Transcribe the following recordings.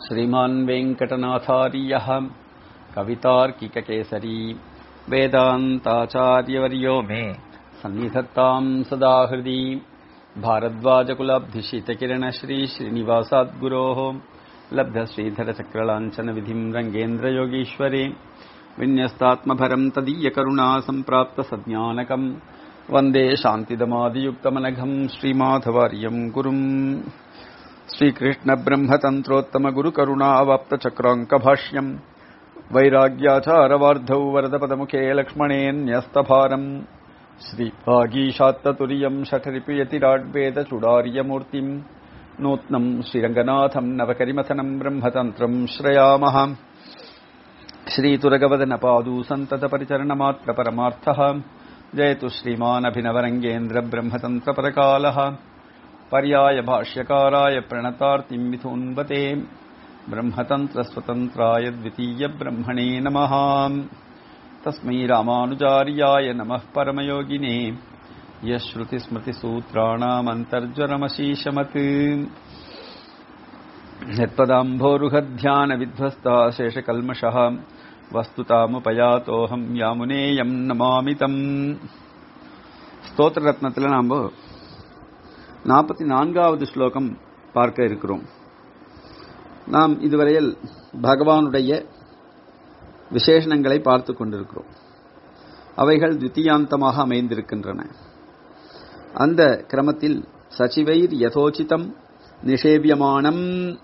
श्रीमान् वेङ्कटनाथार्यः कवितार्किककेसरी वेदान्ताचार्यवर्यो मे सन्निधत्ताम् सदा हृदि भारद्वाजकुलाब्धिशितकिरणश्रीश्रीनिवासाद्गुरोः लब्धश्रीधरचक्रलाञ्छनविधिम् रङ्गेन्द्रयोगीश्वरे विन्यस्तात्मभरम् तदीयकरुणा सम्प्राप्तसज्ञानकम् वन्दे शान्तिदमादियुक्तमनघम् श्रीमाधवार्यम् गुरुम् श्रीकृष्णब्रह्मतन्त्रोत्तमगुरुकरुणावाप्तचक्राङ्कभाष्यम् वैराग्याचारवार्धौ वरदपदमुखे लक्ष्मणेऽन्यस्तभारम् श्रीभागीशात्ततुर्यम् शठरिपयतिराड्वेदचुडार्यमूर्तिम् नूत्नम् श्रीरङ्गनाथम् नवकरिमथनम् ब्रह्मतन्त्रम् श्रयामः श्रीतुरगवदनपादू सन्ततपरिचरणमात्रपरमार्थः जयतु श्रीमानभिनवरङ्गेन्द्रब्रह्मतन्त्रपरकालः पर्याय भाष्यकाराय प्रणतार्तिम् मिथुन्वते ब्रह्मतन्त्रस्वतन्त्राय द्वितीयब्रह्मणे नमः तस्मै रामानुजार्याय नमः परमयोगिने यश्रुतिस्मृतिसूत्राणामन्तर्ज्वरमशीशमत् यत्पदाम्भोरुहध्यानविध्वस्ता शेषकल्मषः வஸ்துதாமுபயாத்தோகம் யாமுனேயம் நமாமிதம் ஸ்தோத்திர ரத்னத்தில் நாம் நாற்பத்தி நான்காவது ஸ்லோகம் பார்க்க இருக்கிறோம் நாம் இதுவரையில் பகவானுடைய விசேஷணங்களை பார்த்து கொண்டிருக்கிறோம் அவைகள் தித்தியாந்தமாக அமைந்திருக்கின்றன அந்த கிரமத்தில் சச்சிவைர் யதோச்சிதம் நிஷேவியமானம்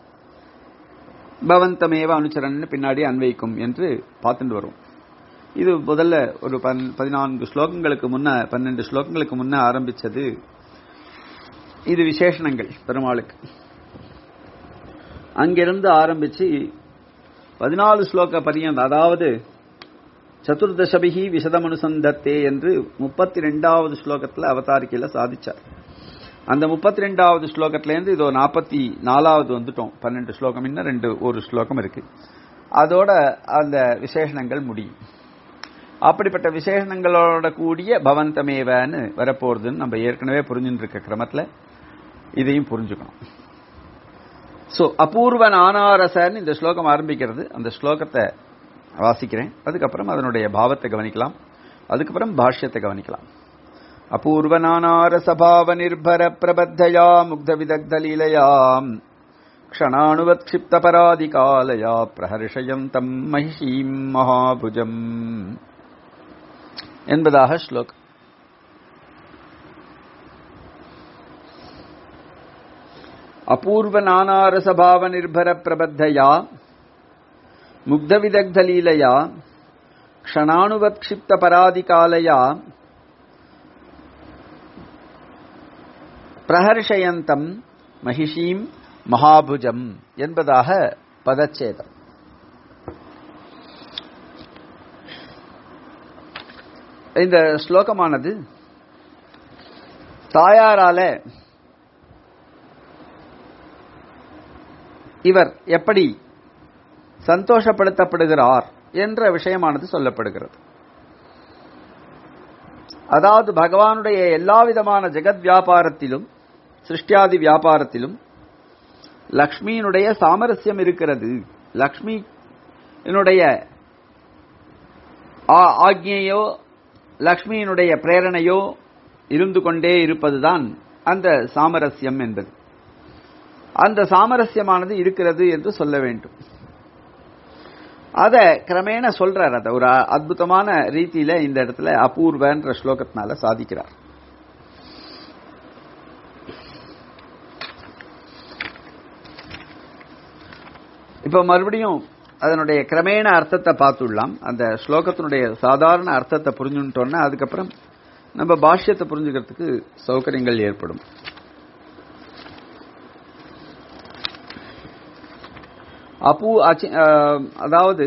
பவந்தமேவ அனுச்சரன் பின்னாடி அன்வைக்கும் என்று பார்த்துட்டு வரும் இது முதல்ல ஒரு பதினான்கு ஸ்லோகங்களுக்கு முன்ன பன்னெண்டு ஸ்லோகங்களுக்கு முன்ன ஆரம்பிச்சது இது விசேஷணங்கள் பெருமாளுக்கு அங்கிருந்து ஆரம்பிச்சு பதினாலு ஸ்லோக பரியந்த அதாவது சதுர்தசபிகி விசதமனுசந்தத்தே என்று முப்பத்தி ரெண்டாவது ஸ்லோகத்தில் அவதாரிக்கையில சாதிச்சார் அந்த முப்பத்தி ரெண்டாவது ஸ்லோகத்திலேருந்து இதோ நாற்பத்தி நாலாவது வந்துட்டோம் பன்னெண்டு ஸ்லோகம் இன்னும் ரெண்டு ஒரு ஸ்லோகம் இருக்கு அதோட அந்த விசேஷணங்கள் முடியும் அப்படிப்பட்ட விசேஷணங்களோட கூடிய பவந்தமேவன்னு வரப்போறதுன்னு நம்ம ஏற்கனவே புரிஞ்சுட்டு இருக்க கிரமத்தில் இதையும் புரிஞ்சுக்கணும் ஸோ அபூர்வ நானாரசன்னு இந்த ஸ்லோகம் ஆரம்பிக்கிறது அந்த ஸ்லோகத்தை வாசிக்கிறேன் அதுக்கப்புறம் அதனுடைய பாவத்தை கவனிக்கலாம் அதுக்கப்புறம் பாஷ்யத்தை கவனிக்கலாம் अपूर्वनानारसभावनिर्भरप्रबद्धया मुग्धविदग्धलीलया क्षणाणुवत्क्षिप्तपराधिकालया प्रहर्षयन्तम् महिषीम् महाभुजम् என்பதாக ஸ்லோக் அபூர்வ நானாரசபாவ நிர்பர பிரபத்தையா முக்தவிதக்தலீலையா க்ஷணாணுவத்ஷிப்த பராதிகாலயா பிரஹர்ஷயந்தம் மகிஷீம் மகாபுஜம் என்பதாக பதச்சேதம் இந்த ஸ்லோகமானது தாயாரால இவர் எப்படி சந்தோஷப்படுத்தப்படுகிறார் என்ற விஷயமானது சொல்லப்படுகிறது அதாவது பகவானுடைய எல்லா விதமான ஜெகத் வியாபாரத்திலும் சிருஷ்டியாதி வியாபாரத்திலும் லக்ஷ்மியினுடைய சாமரஸ்யம் இருக்கிறது லக்ஷ்மி என்னுடைய ஆக்ஞையோ லக்ஷ்மியினுடைய பிரேரணையோ இருந்து கொண்டே இருப்பதுதான் அந்த சாமரஸ்யம் என்பது அந்த சாமரஸ்யமானது இருக்கிறது என்று சொல்ல வேண்டும் அத கிரமேண சொல்றார் அத ஒரு அற்புதமான ரீதியில இந்த இடத்துல அபூர்வன்ற ஸ்லோகத்தினால சாதிக்கிறார் இப்ப மறுபடியும் அதனுடைய கிரமேண அர்த்தத்தை பார்த்துடலாம் அந்த ஸ்லோகத்தினுடைய சாதாரண அர்த்தத்தை புரிஞ்சுட்டோம்னா அதுக்கப்புறம் நம்ம பாஷ்யத்தை புரிஞ்சுக்கிறதுக்கு சௌகரியங்கள் ஏற்படும் அபூ அதாவது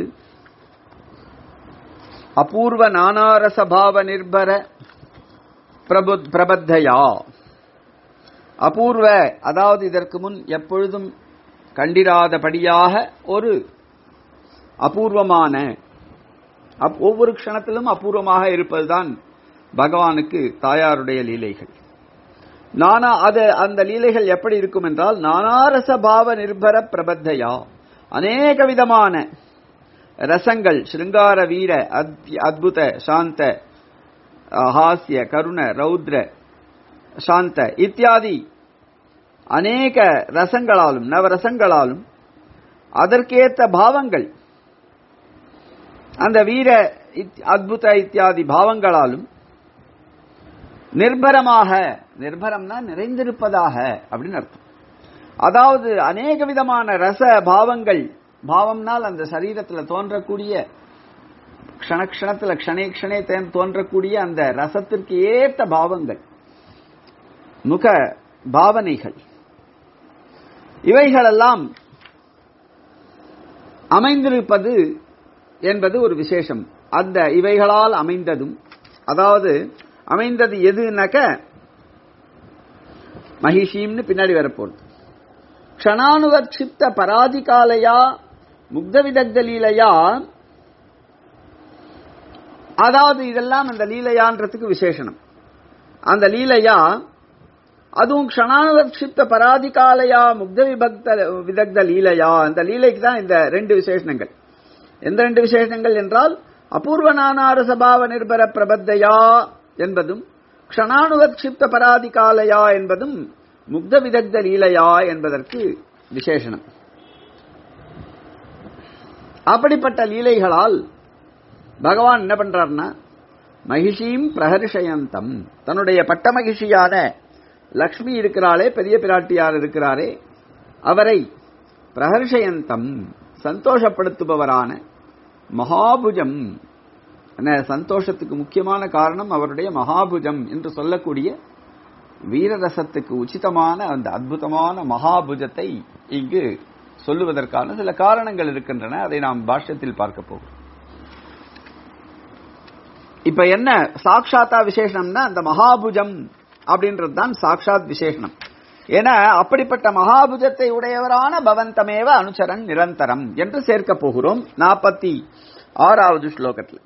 அபூர்வ நானாரசபாவ நிர்பர பிரபத்தையா அபூர்வ அதாவது இதற்கு முன் எப்பொழுதும் கண்டிராதபடியாக ஒரு அபூர்வமான ஒவ்வொரு க்ஷணத்திலும் அபூர்வமாக இருப்பதுதான் பகவானுக்கு தாயாருடைய லீலைகள் நானா அது அந்த லீலைகள் எப்படி இருக்கும் என்றால் நானாரச பாவ நிர்பர பிரபத்தையா அநேக விதமான ரசங்கள் ஸ்ருங்கார வீர அத்- அத்புத சாந்த அஹ், ஹாஸ்ய கருண ரௌத்ர சாந்த இத்தியாதி அநேக ரசங்களாலும் நவரசங்களாலும் அதற்கேத்த பாவங்கள் அந்த வீர இத்- அத்புத இத்தியாதி பாவங்களாலும் நிர்பரமாக நிர்பரம்னா நிறைந்திருப்பதாக அப்படின்னு அர்த்தம் அதாவது அநேக விதமான ரச பாவங்கள் பாவம்னால் அந்த சரீரத்துல தோன்றக்கூடிய க்ஷணக்ஷணத்துல க்ஷணே க்ஷணே தே- தோன்றக்கூடிய அந்த ரசத்திற்கு ஏத்த பாவங்கள் முக பாவனைகள் இவைகளெல்லாம் அமைந்திருப்பது என்பது ஒரு விசேஷம் அந்த இவைகளால் அமைந்ததும் அதாவது அமைந்தது எதுனாக்க மகிஷீம்னு பின்னாடி வரப்போகுது க்ஷணானுவர்ஷிப்த பராதிகாலையா முக்த விதக்த லீலையா அதாவது இதெல்லாம் அந்த லீலையான்றதுக்கு விசேஷனம் அந்த லீலையா அதுவும் க்ஷணானுவர்ஷிப்த பராதிகாலையா முக்த விபக்த விதக்த லீலையா அந்த லீலைக்கு தான் இந்த ரெண்டு விசேஷணங்கள் எந்த ரெண்டு விசேஷங்கள் என்றால் அபூர்வ நானார சபாவ நிர்பர பிரபத்தையா என்பதும் க்ஷணானுவர்ஷிப்த பராதிகாலையா என்பதும் முக்த விதக்த லீலையா என்பதற்கு விசேஷனம் அப்படிப்பட்ட லீலைகளால் பகவான் என்ன பண்றார்னா மகிஷீம் பிரஹர்ஷயந்தம் தன்னுடைய பட்ட மகிழ்ச்சியான லக்ஷ்மி இருக்கிறாளே பெரிய பிராட்டியார் இருக்கிறாரே அவரை பிரஹர்ஷயந்தம் சந்தோஷப்படுத்துபவரான மகாபுஜம் என்ன சந்தோஷத்துக்கு முக்கியமான காரணம் அவருடைய மகாபுஜம் என்று சொல்லக்கூடிய வீரரசத்துக்கு உச்சிதமான அந்த அற்புதமான மகாபுஜத்தை இங்கு சொல்லுவதற்கான சில காரணங்கள் இருக்கின்றன அதை நாம் பாஷ்யத்தில் பார்க்க போகிறோம் இப்ப என்ன சாட்சாத்தா விசேஷம்னா அந்த மகாபுஜம் அப்படின்றது தான் சாட்சாத் விசேஷனம் ஏன்னா அப்படிப்பட்ட மகாபுஜத்தை உடையவரான பவந்தமேவ அனுச்சரன் நிரந்தரம் என்று சேர்க்க போகிறோம் நாற்பத்தி ஆறாவது ஸ்லோகத்தில்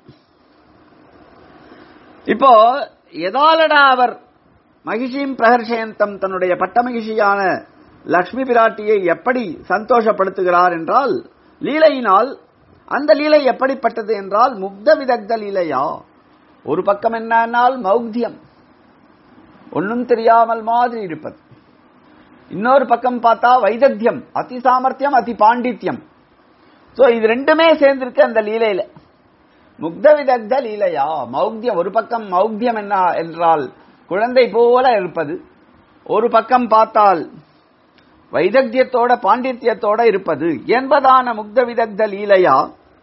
இப்போ எதாலடா அவர் மகிஷியும் பிரகர்ஷயந்தம் தன்னுடைய பட்ட மகிழ்ச்சியான லக்ஷ்மி பிராட்டியை எப்படி சந்தோஷப்படுத்துகிறார் என்றால் லீலையினால் அந்த லீலை எப்படிப்பட்டது என்றால் முக்த விதக்த லீலையா ஒரு பக்கம் என்னன்னால் மௌக்தியம் ஒன்னும் தெரியாமல் மாதிரி இருப்பது இன்னொரு பக்கம் பார்த்தா வைதத்தியம் அதி சாமர்த்தியம் அதி பாண்டித்யம் சோ இது ரெண்டுமே சேர்ந்திருக்கு அந்த லீலையில முக்த விதக்த லீலையா மௌக்தியம் ஒரு பக்கம் மௌக்தியம் என்ன என்றால் குழந்தை போல இருப்பது ஒரு பக்கம் பார்த்தால் வைதத்தியத்தோட பாண்டித்யத்தோட இருப்பது என்பதான முக்த விதக்த லீலையா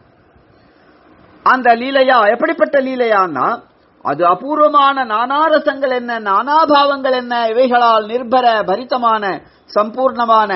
அந்த லீலையா எப்படிப்பட்ட லீலையான்னா அது அபூர்வமான நானாரசங்கள் என்ன நானாபாவங்கள் என்ன இவைகளால் நிர்பர பரிதமான சம்பூர்ணமான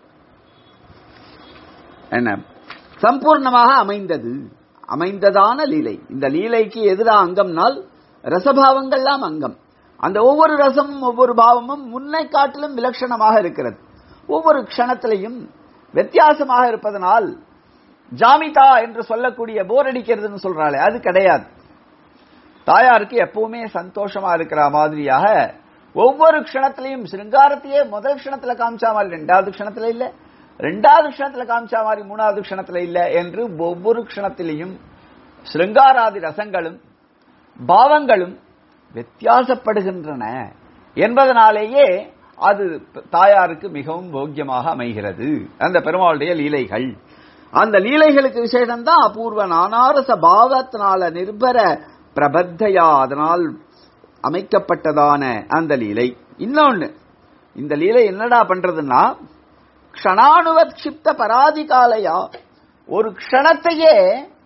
என்ன சம்பூர்ணமாக அமைந்தது அமைந்ததான லீலை இந்த லீலைக்கு எதிரா அங்கம்னால் ரசபாவங்கள்லாம் அங்கம் அந்த ஒவ்வொரு ரசமும் ஒவ்வொரு பாவமும் முன்னை காட்டிலும் விலட்சணமாக இருக்கிறது ஒவ்வொரு க்ஷணத்திலையும் வித்தியாசமாக இருப்பதனால் ஜாமிதா என்று சொல்லக்கூடிய போர் அடிக்கிறதுன்னு சொல்றாளே அது கிடையாது தாயாருக்கு எப்பவுமே சந்தோஷமா இருக்கிற மாதிரியாக ஒவ்வொரு க்ஷணத்திலையும் சிருங்காரத்தையே முதல் க்ஷணத்துல காமிச்சா மாதிரி ரெண்டாவது க்ஷணத்துல இல்ல ரெண்டாவது க்ஷணத்துல காமிச்சா மாதிரி மூணாவது க்ஷணத்துல இல்ல என்று ஒவ்வொரு க்ஷணத்திலையும் சிருங்காராதி ரசங்களும் பாவங்களும் வித்தியாசப்படுகின்றன என்பதனாலேயே அது தாயாருக்கு மிகவும் போக்கியமாக அமைகிறது அந்த பெருமாளுடைய லீலைகள் அந்த லீலைகளுக்கு விசேஷம் தான் அபூர்வ நானாரச பாவத்தினால நிர்பர பிரபத்தையா அதனால் அமைக்கப்பட்டதான அந்த லீலை இன்னொன்னு இந்த லீலை என்னடா பண்றதுன்னா க்ஷணானுவக்ஷிப்த பராதிகாலையா ஒரு க்ஷணத்தையே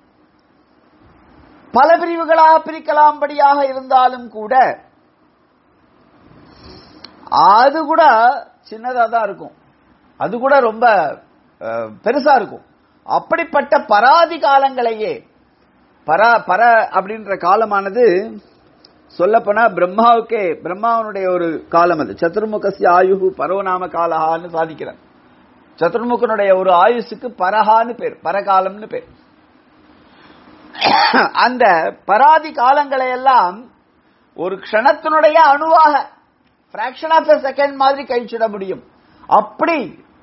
பல பிரிவுகளாக பிரிக்கலாம்படியாக இருந்தாலும் கூட அது கூட சின்னதா தான் இருக்கும் அது கூட ரொம்ப அஹ், பெருசா இருக்கும் அப்படிப்பட்ட பராதி காலங்களையே பர பர அப்படின்ற காலமானது சொல்லப்போனா பிரம்மாவுக்கே பிரம்மாவனுடைய ஒரு காலம் அது சதுர்முகசிய ஆயுகு பரோநாம காலஹான்னு சாதிக்கிறார் சதுர்முகனுடைய ஒரு ஆயுசுக்கு பரஹான்னு பேர் பரகாலம்னு பேர் அந்த பராதி காலங்களை எல்லாம் ஒரு க்ஷணத்தினுடைய அணுவாக பிராக்ஷன் ஆஃப் செகண்ட் மாதிரி கழிச்சிட முடியும் அப்படி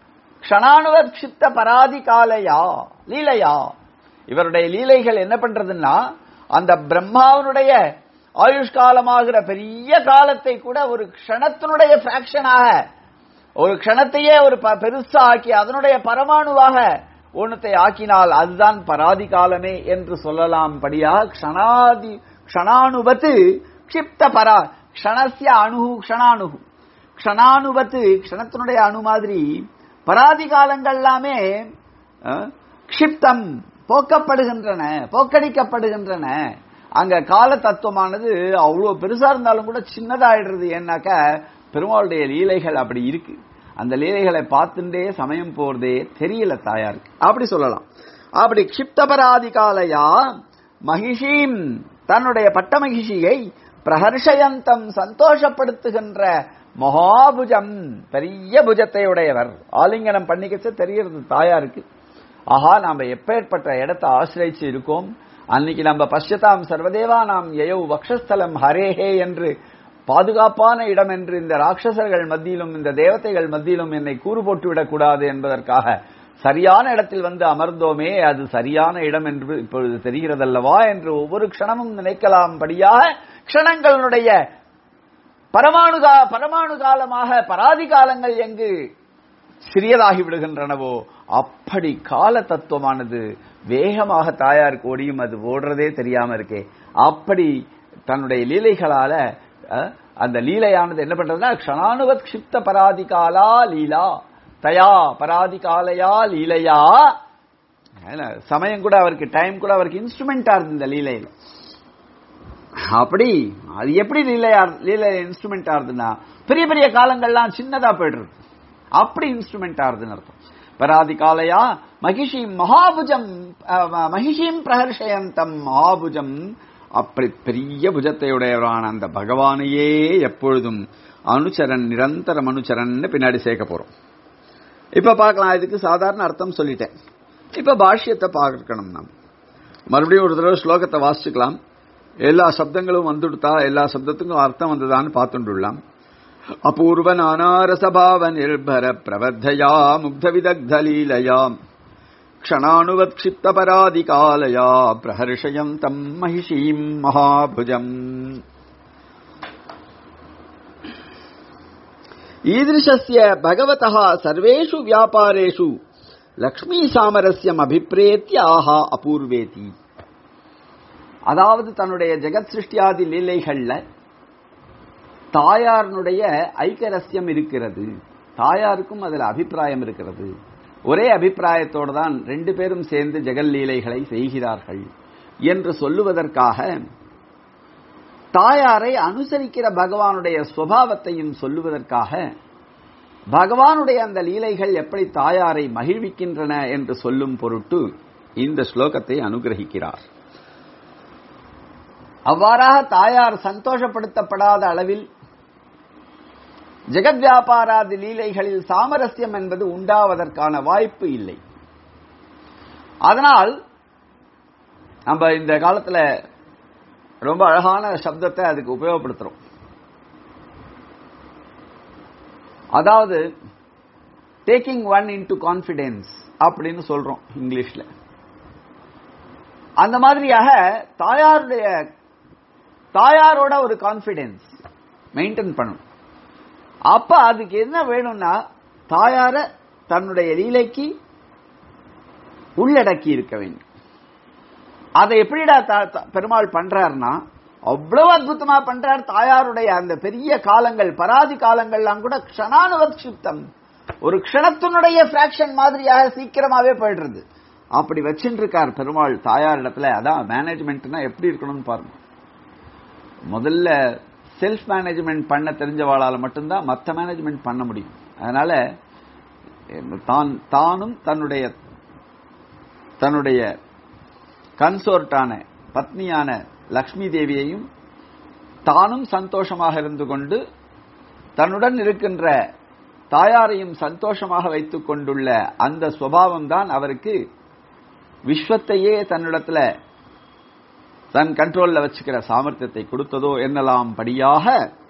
க்ஷணானுவக்ஷிப்த பராதி காலையா லீலையா இவருடைய லீலைகள் என்ன பண்றதுன்னா அந்த பிரம்மாவனுடைய ஆயுஷ்காலமாகிற பெரிய காலத்தை கூட ஒரு க்ஷணத்தினுடைய பிராக்ஷனாக ஒரு க்ஷணத்தையே ஒரு ப- பெருசா ஆக்கி அதனுடைய பரமாணுவாக ஒண்ணுத்தை ஆக்கினால் அதுதான் பராதி காலமே என்று சொல்லலாம் படியா க்ஷணாதி க்ஷணானுபத்து க்ஷிப்த பரா க்ஷணஸ்ய அணுகு க்ஷணானுகு க்ஷணானுபத்து க்ஷணத்தினுடைய அணு மாதிரி பராதி காலங்கள் எல்லாமே அஹ், க்ஷிப்தம் போக்கப்படுகின்றன போக்கடிக்கப்படுகின்றன அங்க கால தத்துவமானது அவ்வளவு பெருசா இருந்தாலும் கூட சின்னதாயிடுறது ஏன்னாக்க பெருமாளுடைய லீலைகள் அப்படி இருக்கு அந்த லீலைகளை பார்த்துட்டே சமயம் போறதே தெரியல தாயாருக்கு அப்படி சொல்லலாம் அப்படி க்ஷிப்தபராதி காலையா மகிஷீம் தன்னுடைய பட்ட மகிஷியை பிரஹர்ஷயந்தம் சந்தோஷப்படுத்துகின்ற மகாபுஜம் பெரிய புஜத்தை உடையவர் ஆலிங்கனம் பண்ணிக்கச்ச தெரியறது தாயாருக்கு ஆஹா நாம எப்பேற்பட்ட இடத்தை ஆசிரியிச்சு இருக்கோம் அன்னைக்கு நம்ம பஷ்யதாம் சர்வதேவா நாம் எயோ வக்ஷஸ்தலம் ஹரேஹே என்று பாதுகாப்பான இடம் என்று இந்த ராட்சசர்கள் மத்தியிலும் இந்த தேவதைகள் மத்தியிலும் என்னை கூறு போட்டு விடக்கூடாது என்பதற்காக சரியான இடத்தில் வந்து அமர்ந்தோமே அது சரியான இடம் என்று இப்பொழுது தெரிகிறதல்லவா என்று ஒவ்வொரு க்ஷணமும் நினைக்கலாம்படியாக க்ஷணங்களுடைய பரமாணு கா- பரமாணு காலமாக பராதி காலங்கள் எங்கு சிறியதாகி விடுகின்றனவோ அப்படி கால தத்துவமானது வேகமாக தாயாருக்கு ஓடியும் அது ஓடுறதே தெரியாம இருக்கே அப்படி தன்னுடைய லீலைகளால அஹ், அந்த லீலையானது என்ன பண்றதுன்னா க்ஷணானுவத் க்ஷிப்த பராதி காலா லீலா தயா பராதி காலையா லீலையா ஏன்னா, சமயம் கூட அவருக்கு டைம் கூட அவருக்கு இன்ஸ்ட்ருமெண்டா இருந்து இந்த லீலையில அப்படி அது எப்படி லீலையா லீலை இன்ஸ்ட்ருமெண்ட் ஆறுதுன்னா பெரிய பெரிய காலங்கள்லாம் சின்னதா போயிடுறது அப்படி இன்ஸ்ட்ருமெண்ட் ஆறுதுன்னு அர்த்தம் பராதி காலையா மகிஷீம் மகாபுஜம் அஹ், ம- மகிஷீம் பிரஹர்ஷயந்தம் மகாபுஜம் அப்படி பெரிய புஜத்தையுடையவரான அந்த பகவானையே எப்பொழுதும் அனுச்சரன் நிரந்தரம் அனுச்சரன்னு பின்னாடி சேர்க்க போறோம் இப்ப பார்க்கலாம் இதுக்கு சாதாரண அர்த்தம் சொல்லிட்டேன் இப்ப பாஷ்யத்தை பார்க்கணும் நாம் மறுபடியும் ஒரு தடவை ஸ்லோகத்தை வாசிச்சுக்கலாம் எல்லா சப்தங்களும் வந்துடுத்தா எல்லா சப்தத்துக்கும் அர்த்தம் வந்ததான்னு பார்த்துட்டுலாம் அபூர்வ நானாரசபாவ நிர்பர பிரவர்த்தயா முக்த விதக்த லீலயா க்ஷணானுவத் க்ஷிப்த பராதி காலயா பிரஹர்ஷயம் தம் மகிஷீம் மகாபுஜம் ஈதృశஸ்ய பகவதः சர்வேஷு வியாபாரேஷு லக்ஷ்மி சாமரஸ்யம் அபிப்ரேத்திய ஆஹா அபூர்வேதி அதாவது தன்னுடைய ஜெகத் சிருஷ்டியாதி லீலைகள்ல தாயாரனுடைய ஐக்கரஸ்யம் இருக்கிறது தாயாருக்கும் அதுல அபிப்பிராயம் இருக்கிறது ஒரே அபிப்பிராயத்தோடு தான் ரெண்டு பேரும் சேர்ந்து ஜெகல் லீலைகளை செய்கிறார்கள் என்று சொல்லுவதற்காக தாயாரை அனுசரிக்கிற பகவானுடைய சுவாவத்தையும் சொல்லுவதற்காக பகவானுடைய அந்த லீலைகள் எப்படி தாயாரை மகிழ்விக்கின்றன என்று சொல்லும் பொருட்டு இந்த ஸ்லோகத்தை அனுகிரகிக்கிறார் அவ்வாறாக தாயார் சந்தோஷப்படுத்தப்படாத அளவில் ஜெகத் வியாபாராதி லீலைகளில் சாமரஸ்யம் என்பது உண்டாவதற்கான வாய்ப்பு இல்லை அதனால் நம்ம இந்த காலத்துல ரொம்ப அழகான சப்தத்தை அதுக்கு உபயோகப்படுத்துறோம் அதாவது டேக்கிங் ஒன் இன்டு கான்பிடன்ஸ் அப்படின்னு சொல்றோம் இங்கிலீஷ்ல அந்த மாதிரியாக தாயாருடைய தாயாரோட ஒரு கான்பிடன்ஸ் மெயின்டைன் பண்ணணும் அப்ப அதுக்கு என்ன வேணும்னா தாயார தன்னுடைய லீலைக்கு உள்ளடக்கி இருக்க வேண்டும் அதை எப்படிடா தா- தா- பெருமாள் பண்றாருன்னா அவ்வளவு அற்புதமா பண்றார் தாயாருடைய அந்த பெரிய காலங்கள் பராதி காலங்கள்லாம் கூட க்ஷணானுவத் சுத்தம் ஒரு க்ஷணத்தினுடைய பிராக்ஷன் மாதிரியாக சீக்கிரமாவே போயிடுறது அப்படி வச்சுட்டு இருக்கார் பெருமாள் தாயார் இடத்துல அதான் மேனேஜ்மெண்ட்னா எப்படி இருக்கணும்னு பாருங்க முதல்ல செல்ஃப் மேனேஜ்மெண்ட் பண்ண தெரிஞ்சவாளால மட்டும்தான் மற்ற மேனேஜ்மெண்ட் பண்ண முடியும் அதனால தான் தானும் தன்னுடைய தன்னுடைய கன்சோர்ட்டான பத்னியான லக்ஷ்மி தேவியையும் தானும் சந்தோஷமாக இருந்து கொண்டு தன்னுடன் இருக்கின்ற தாயாரையும் சந்தோஷமாக வைத்துக் கொண்டுள்ள அந்த சுவாவம் தான் அவருக்கு விஸ்வத்தையே தன்னிடத்துல தன் கண்ட்ரோல்ல வச்சுக்கிற சாமர்த்தியத்தை கொடுத்ததோ என்னலாம் படியாக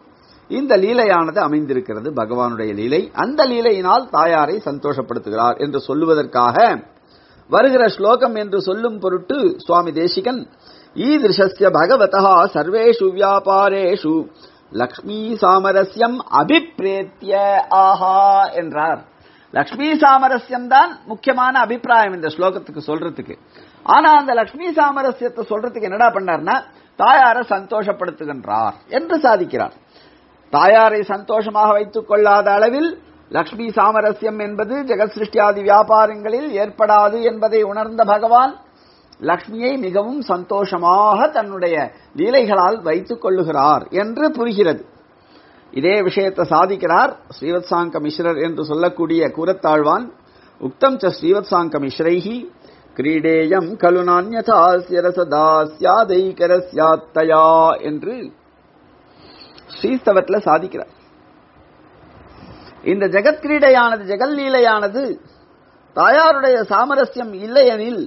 இந்த லீலையானது அமைந்திருக்கிறது பகவானுடைய லீலை அந்த லீலையினால் தாயாரை சந்தோஷப்படுத்துகிறார் என்று சொல்லுவதற்காக வருகிற ஸ்லோகம் என்று சொல்லும் பொருட்டு சுவாமி தேசிகன் ஈதிருஷஸ்ய பகவதா சர்வேஷு வியாபாரேஷு லக்ஷ்மி சாமரஸ்யம் அபிப்ரேத்திய ஆஹா என்றார் லக்ஷ்மி சாமரஸ்யம் தான் முக்கியமான அபிப்பிராயம் இந்த ஸ்லோகத்துக்கு சொல்றதுக்கு ஆனா அந்த லக்ஷ்மி சாமரஸ்யத்தை சொல்றதுக்கு என்னடா பண்ணார்னா தாயாரை சந்தோஷப்படுத்துகின்றார் என்று சாதிக்கிறார் தாயாரை சந்தோஷமாக வைத்துக் கொள்ளாத அளவில் லக்ஷ்மி சாமரஸ்யம் என்பது ஜெகத் சிருஷ்டியாதி வியாபாரங்களில் ஏற்படாது என்பதை உணர்ந்த பகவான் லக்ஷ்மியை மிகவும் சந்தோஷமாக தன்னுடைய லீலைகளால் வைத்துக் கொள்ளுகிறார் என்று புரிகிறது இதே விஷயத்தை சாதிக்கிறார் ஸ்ரீவத்சாங்க மிஸ்ரர் என்று சொல்லக்கூடிய கூரத்தாழ்வான் உக்தம் ச ஸ்ரீவத்சாங்க மிஸ்ரைஹி கிரீடேயம் கலு நானியதாஸ்ய ரசதாஸ்யாதைகரஸ்யாத்தயா என்று ஸ்ரீஸ்தவத்துல சாதிக்கிறார் இந்த ஜெகத் கிரீடையானது ஜெகல் லீலையானது தாயாருடைய சாமரஸ்யம் இல்லையெனில்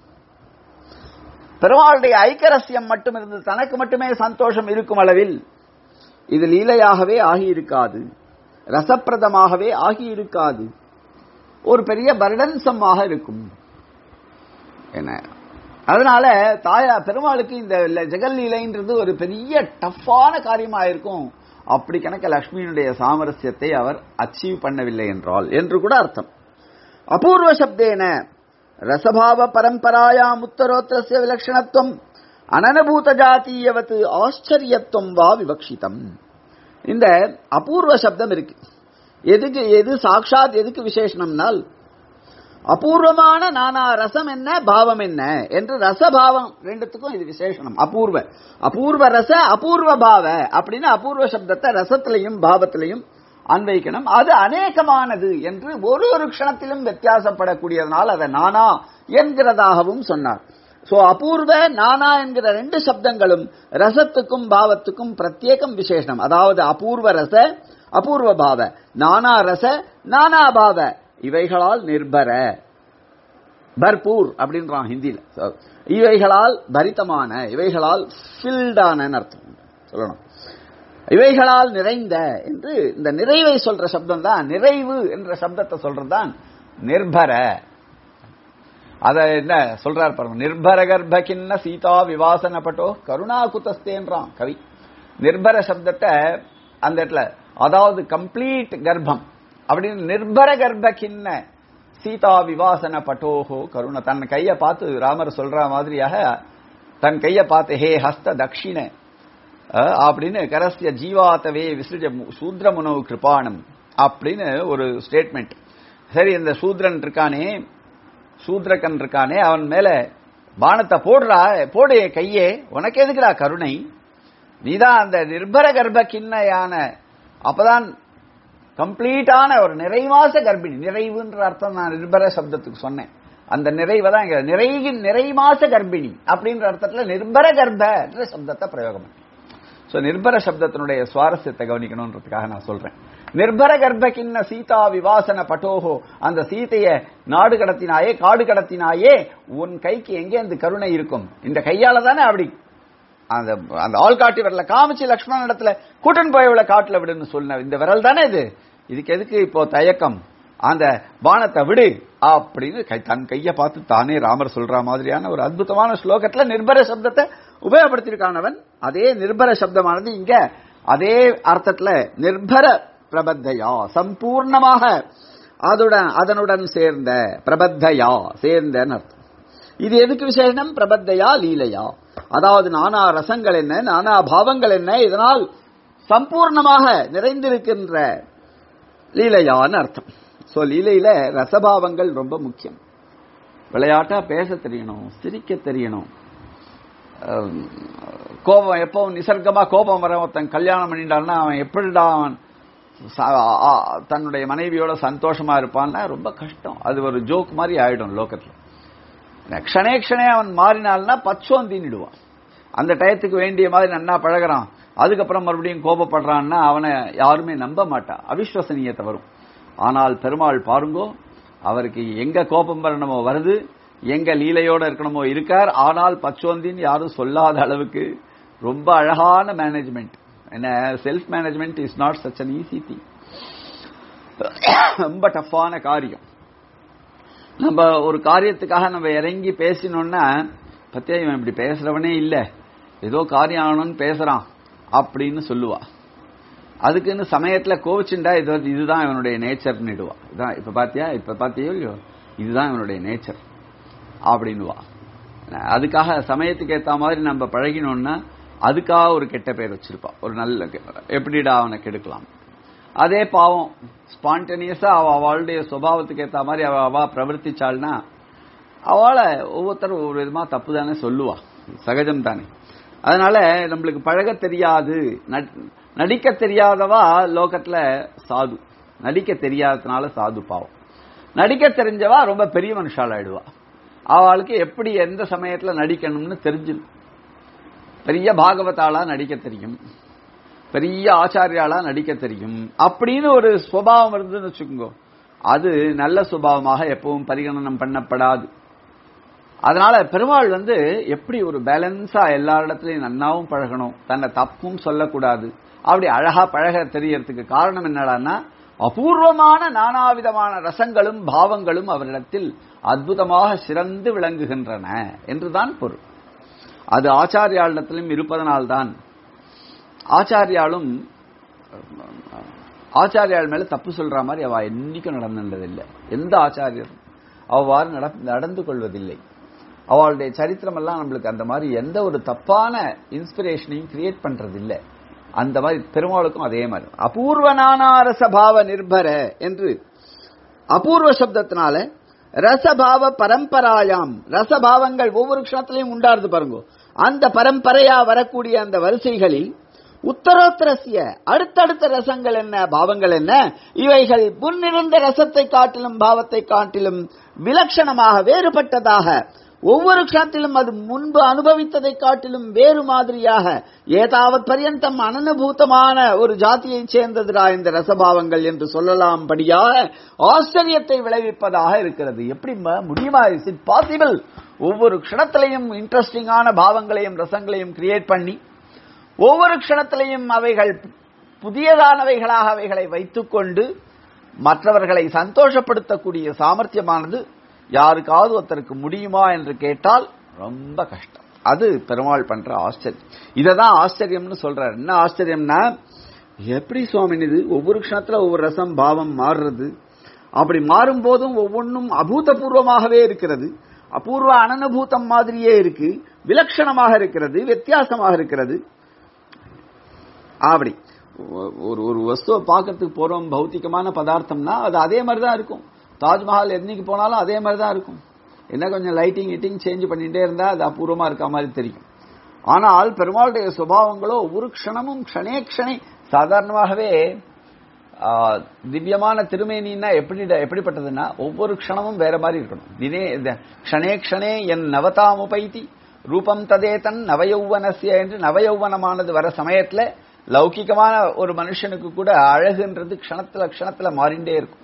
பெருமாளுடைய ஐக்கரஸ்யம் மட்டும் இருந்து தனக்கு மட்டுமே சந்தோஷம் இருக்கும் அளவில் இது லீலையாகவே ஆகியிருக்காது ரசப்பிரதமாகவே ஆகியிருக்காது ஒரு பெரிய பர்டன்சமாக இருக்கும் என்ன அதனால தாயா பெருமாளுக்கு இந்த ஜெகல் லீலைன்றது ஒரு பெரிய டஃப்பான காரியமா இருக்கும் அப்படி கணக்க லக்ஷ்மியினுடைய சாமரஸ்யத்தை அவர் அச்சீவ் பண்ணவில்லை என்றால் என்று கூட அர்த்தம் அபூர்வ சப்தேன ரசபாவ பரம்பராயாம் உத்தரோத்தரஸ்ய விலட்சணத்துவம் அனனபூத ஜாத்தீயவத்து ஆச்சரியத்துவம் வா விவக்ஷிதம் இந்த அபூர்வ சப்தம் இருக்கு எதுக்கு எது சாட்சாத் எதுக்கு விசேஷனம்னால் அபூர்வமான நானா ரசம் என்ன பாவம் என்ன என்று ரசபாவம் ரெண்டுத்துக்கும் இது விசேஷனம் அபூர்வ அபூர்வ ரச அபூர்வ பாவ அப்படின்னு அபூர்வ சப்தத்தை ரசத்திலையும் பாவத்திலையும் அன்வைக்கணும் அது அநேகமானது என்று ஒரு ஒரு க்ஷணத்திலும் வித்தியாசப்படக்கூடியதனால் அதை நானா என்கிறதாகவும் சொன்னார் சோ அபூர்வ நானா என்கிற ரெண்டு சப்தங்களும் ரசத்துக்கும் பாவத்துக்கும் பிரத்யேகம் விசேஷனம் அதாவது அபூர்வ ரச அபூர்வ பாவ நானா ரச நானா பாவ இவைகளால் நிர்பர பர்பூர் அப்படின்றான் ஹிந்தியில So, இவைகளால் பரிதமான இவைகளால் ஃபில்டான அர்த்தம் சொல்லணும் இவைகளால் நிறைந்த என்று இந்த நிறைவை சொல்ற சப்தம் தான் நிறைவு என்ற சப்தத்தை சொல்றதுதான் நிர்பர அத என்ன சொல்றார் பாருங்க நிர்பர கர்ப்ப கிண்ண சீதா விவாசன பட்டோ கருணா குத்தஸ்தேன்றான் கவி நிர்பர சப்தத்தை அந்த இடத்துல அதாவது கம்ப்ளீட் கர்ப்பம் அப்படின்னு நிர்பர கர்ப்ப கிண்ண சீதா விவாசன பட்டோஹோ கருண தன் கையை பார்த்து ராமர் சொல்ற மாதிரியாக தன் கையை பார்த்து ஹே ஹஸ்த தக்ஷிண அஹ், அப்படின்னு கரஸ்ய ஜீவாத்தவே விசிருஜ மு- சூத்ரமுனவு கிருபாணம் அப்படின்னு ஒரு ஸ்டேட்மெண்ட் சரி இந்த சூத்ரன் இருக்கானே சூத்ரகன் இருக்கானே அவன் மேல பானத்தை போடுறா போடு என் கையே உனக்கு எதுக்குடா கருணை நீதான் அந்த நிர்பர கர்ப்ப கிண்ணையான அப்பதான் கம்ப்ளீட்டான ஒரு நிறைமாச கர்ப்பிணி நிறைவுன்ற அர்த்தம் நான் நிர்பர சப்தத்துக்கு சொன்னேன் அந்த நிறைவை தான் இங்க நிறைகின் நிறைமாச கர்ப்பிணி அப்படின்ற அர்த்தத்துல நிர்பர கர்ப்ப என்ற சப்தத்தை பிரயோகம் பண்ணேன் சோ நிர்பர சப்தத்தினுடைய சுவாரஸ்யத்தை கவனிக்கணும்ன்றதுக்காக நான் சொல்றேன் நிர்பர கர்ப்ப கிண்ண சீதா விவாசன பட்டோஹோ அந்த சீதைய நாடு கடத்தினாயே காடு கடத்தினாயே உன் கைக்கு எங்கே அந்த கருணை இருக்கும் இந்த கையால தானே அப்படி அந்த அந்த ஆள்காட்டி விரல காமிச்சு லக்ஷ்மணன் இடத்துல கூட்டன் போயவளை காட்டுல விடுன்னு சொன்ன இந்த விரல் தானே இது இதுக்கு எதுக்கு இப்போ தயக்கம் அந்த பானத்தை விடு அப்படின்னு கை தன் கையை பார்த்து தானே ராமர் சொல்ற மாதிரியான ஒரு அற்புதமான ஸ்லோகத்துல நிர்பர சப்தத்தை உபயோகப்படுத்தியிருக்கானவன் அதே நிர்பர சப்தமானது இங்க அதே அர்த்தத்துல நிர்பர பிரபத்தையா சம்பூர்ணமாக அதுடன் அதனுடன் சேர்ந்த பிரபத்தையா சேர்ந்தன்னு அர்த்தம் இது எதுக்கு விசேஷம் பிரபத்தையா லீலையா அதாவது நானா ரசங்கள் என்ன நானா பாவங்கள் என்ன இதனால் சம்பூர்ணமாக நிறைந்திருக்கின்ற லீலையான்னு அர்த்தம் சோ லீலையில ரசபாவங்கள் ரொம்ப முக்கியம் விளையாட்டா பேச தெரியணும் சிரிக்க தெரியணும் அஹ், கோபம் எப்பவும் நிசர்க்கமா கோபம் வர ஒருத்தன் கல்யாணம் பண்ணிட்டான்னா அவன் எப்படிடா அவன் ச- ஆ- தன்னுடைய மனைவியோட சந்தோஷமா இருப்பான்னா ரொம்ப கஷ்டம் அது ஒரு ஜோக் மாதிரி ஆயிடும் லோகத்துல க்ஷணே க்ஷணே அவன் மாறினால்னா பச்சோந்தின்னுடுவான் அந்த டயத்துக்கு வேண்டிய மாதிரி நன்னா பழகுறான் அதுக்கப்புறம் மறுபடியும் கோபப்படுறான்னா அவனை யாருமே நம்ப மாட்டா அவிஸ்வசனீயத்தை வரும் ஆனால் பெருமாள் பாருங்கோ அவருக்கு எங்க கோபம் வரணுமோ வருது எங்க லீலையோட இருக்கணுமோ இருக்கார் ஆனால் பச்சோந்தின்னு யாரும் சொல்லாத அளவுக்கு ரொம்ப அழகான மேனேஜ்மெண்ட் என்ன self management is not such an easy thing ரொம்ப டஃப்பான காரியம் நம்ம ஒரு காரியத்துக்காக நம்ம இறங்கி பேசினோம்னா பத்தியா இவன் இப்படி பேசுறவனே இல்ல ஏதோ காரியம் ஆகணும்னு பேசுறான் அப்படின்னு சொல்லுவா அதுக்குன்னு சமயத்துல கோவிச்சுண்டா இது இதுதான் இவனுடைய நேச்சர்னுடுவா இதான் இப்ப பாத்தியா இப்ப பாத்தியோ இல்லையோ இதுதான் இவனுடைய நேச்சர் அப்படின்னுவா அதுக்காக சமயத்துக்கு ஏத்த மாதிரி நம்ம பழகினோம்னா அதுக்காக ஒரு கெட்ட பேர் வச்சிருப்பா ஒரு நல்ல எப்படிடா அவனை கெடுக்கலாம் அதே பாவம் ஸ்பான்டேனியஸா அவ அவளுடைய சுபாவத்துக்கு ஏத்த மாதிரி அவ அவ பிரவர்த்திச்சாள்னா அவளை ஒவ்வொருத்தரும் ஒவ்வொரு விதமா தப்பு தானே சொல்லுவா சகஜம் தானே அதனால நம்மளுக்கு பழக தெரியாது நடிக்க தெரியாதவா லோகத்துல சாது நடிக்க தெரியாததுனால சாது பாவம் நடிக்க தெரிஞ்சவா ரொம்ப பெரிய மனுஷால் ஆயிடுவா அவளுக்கு எப்படி எந்த சமயத்துல நடிக்கணும்னு தெரிஞ்சிடும் பெரிய பாகவதாளா நடிக்க தெரியும் பெரிய ஆச்சாரியாளா நடிக்க தெரியும் அப்படின்னு ஒரு சுவாவம் இருந்துன்னு வச்சுக்கோங்க அது நல்ல சுபாவமாக எப்பவும் பரிகணனம் பண்ணப்படாது அதனால பெருமாள் வந்து எப்படி ஒரு பேலன்ஸா எல்லா இடத்துலயும் நன்னாவும் பழகணும் தன்னை தப்பும் சொல்லக்கூடாது அப்படி அழகா பழக தெரியறதுக்கு காரணம் என்னடான்னா அபூர்வமான நானாவிதமான ரசங்களும் பாவங்களும் அவரிடத்தில் அற்புதமாக சிறந்து விளங்குகின்றன என்றுதான் பொருள் அது ஆச்சாரியாளிடத்திலும் இருப்பதனால்தான் ஆச்சாரியாலும் ஆச்சாரியால் மேல தப்பு சொல்ற மாதிரி அவ என்னைக்கும் நடந்ததில்லை எந்த ஆச்சாரியரும் அவ்வாறு நடந்து கொள்வதில்லை அவளுடைய சரித்திரம் எல்லாம் நம்மளுக்கு அந்த மாதிரி எந்த ஒரு தப்பான இன்ஸ்பிரேஷனையும் கிரியேட் பண்றதில்லை அந்த மாதிரி பெருமாளுக்கும் அதே மாதிரி அபூர்வ நானாரசபாவ நிர்பர என்று அபூர்வ சப்தத்தினால ரசபாவ பரம்பராயாம் ரசபாவங்கள் ஒவ்வொரு க்ஷணத்திலையும் உண்டாருது பாருங்க அந்த பரம்பரையா வரக்கூடிய அந்த வரிசைகளில் உத்தரோத்தரசிய அடுத்தடுத்த ரசங்கள் என்ன பாவங்கள் என்ன இவைகள் முன்னிருந்த ரசத்தை காட்டிலும் பாவத்தை காட்டிலும் விலட்சணமாக வேறுபட்டதாக ஒவ்வொரு க்ஷணத்திலும் அது முன்பு அனுபவித்ததை காட்டிலும் வேறு மாதிரியாக ஏதாவது பரியந்தம் அனனுபூத்தமான ஒரு ஜாதியைச் சேர்ந்ததுரா இந்த ரசபாவங்கள் என்று சொல்லலாம் படியாக ஆச்சரியத்தை விளைவிப்பதாக இருக்கிறது எப்படி முடியுமா இஸ் இட் பாசிபிள் ஒவ்வொரு க்ஷணத்திலையும் இன்ட்ரெஸ்டிங்கான பாவங்களையும் ரசங்களையும் கிரியேட் பண்ணி ஒவ்வொரு க்ஷணத்திலையும் அவைகள் புதியதானவைகளாக அவைகளை வைத்துக்கொண்டு மற்றவர்களை சந்தோஷப்படுத்தக்கூடிய சாமர்த்தியமானது யாருக்காவது ஒருத்தருக்கு முடியுமா என்று கேட்டால் ரொம்ப கஷ்டம் அது பெருமாள் பண்ற ஆச்சரியம் இததான் ஆச்சரியம்னு சொல்றாரு என்ன ஆச்சரியம்னா எப்படி சுவாமி இது ஒவ்வொரு க்ஷணத்துல ஒவ்வொரு ரசம் பாவம் மாறுறது அப்படி மாறும் போதும் ஒவ்வொன்றும் அபூதபூர்வமாகவே இருக்கிறது அபூர்வ அனனுபூதம் மாதிரியே இருக்கு விலட்சணமாக இருக்கிறது வித்தியாசமாக இருக்கிறது அப்படி ஒரு ஒரு வஸ்துவை பார்க்கறதுக்கு போறோம் பௌத்திகமான பதார்த்தம்னா அது அதே மாதிரி தான் இருக்கும் தாஜ்மஹால் என்னைக்கு போனாலும் அதே மாதிரி தான் இருக்கும் என்ன கொஞ்சம் லைட்டிங் இட்டிங் சேஞ்ச் பண்ணிட்டே இருந்தா அது அபூர்வமா இருக்க மாதிரி தெரியும் ஆனால் பெருமாளுடைய சுபாவங்களோ ஒவ்வொரு க்ஷணமும் க்ஷணே க்ஷணே சாதாரணமாகவே திவ்யமான திருமேனின்னா எப்படி எப்படிப்பட்டதுன்னா ஒவ்வொரு க்ஷணமும் வேற மாதிரி இருக்கணும் தினே க்ஷணே க்ஷணே என் நவதாமுபைத்தி ரூபம் ததே தன் நவயௌவனசிய என்று நவயௌவனமானது வர சமயத்துல லௌகிகமான ஒரு மனுஷனுக்கு கூட அழகுன்றது க்ஷணத்துல க்ஷணத்துல மாறிண்டே இருக்கும்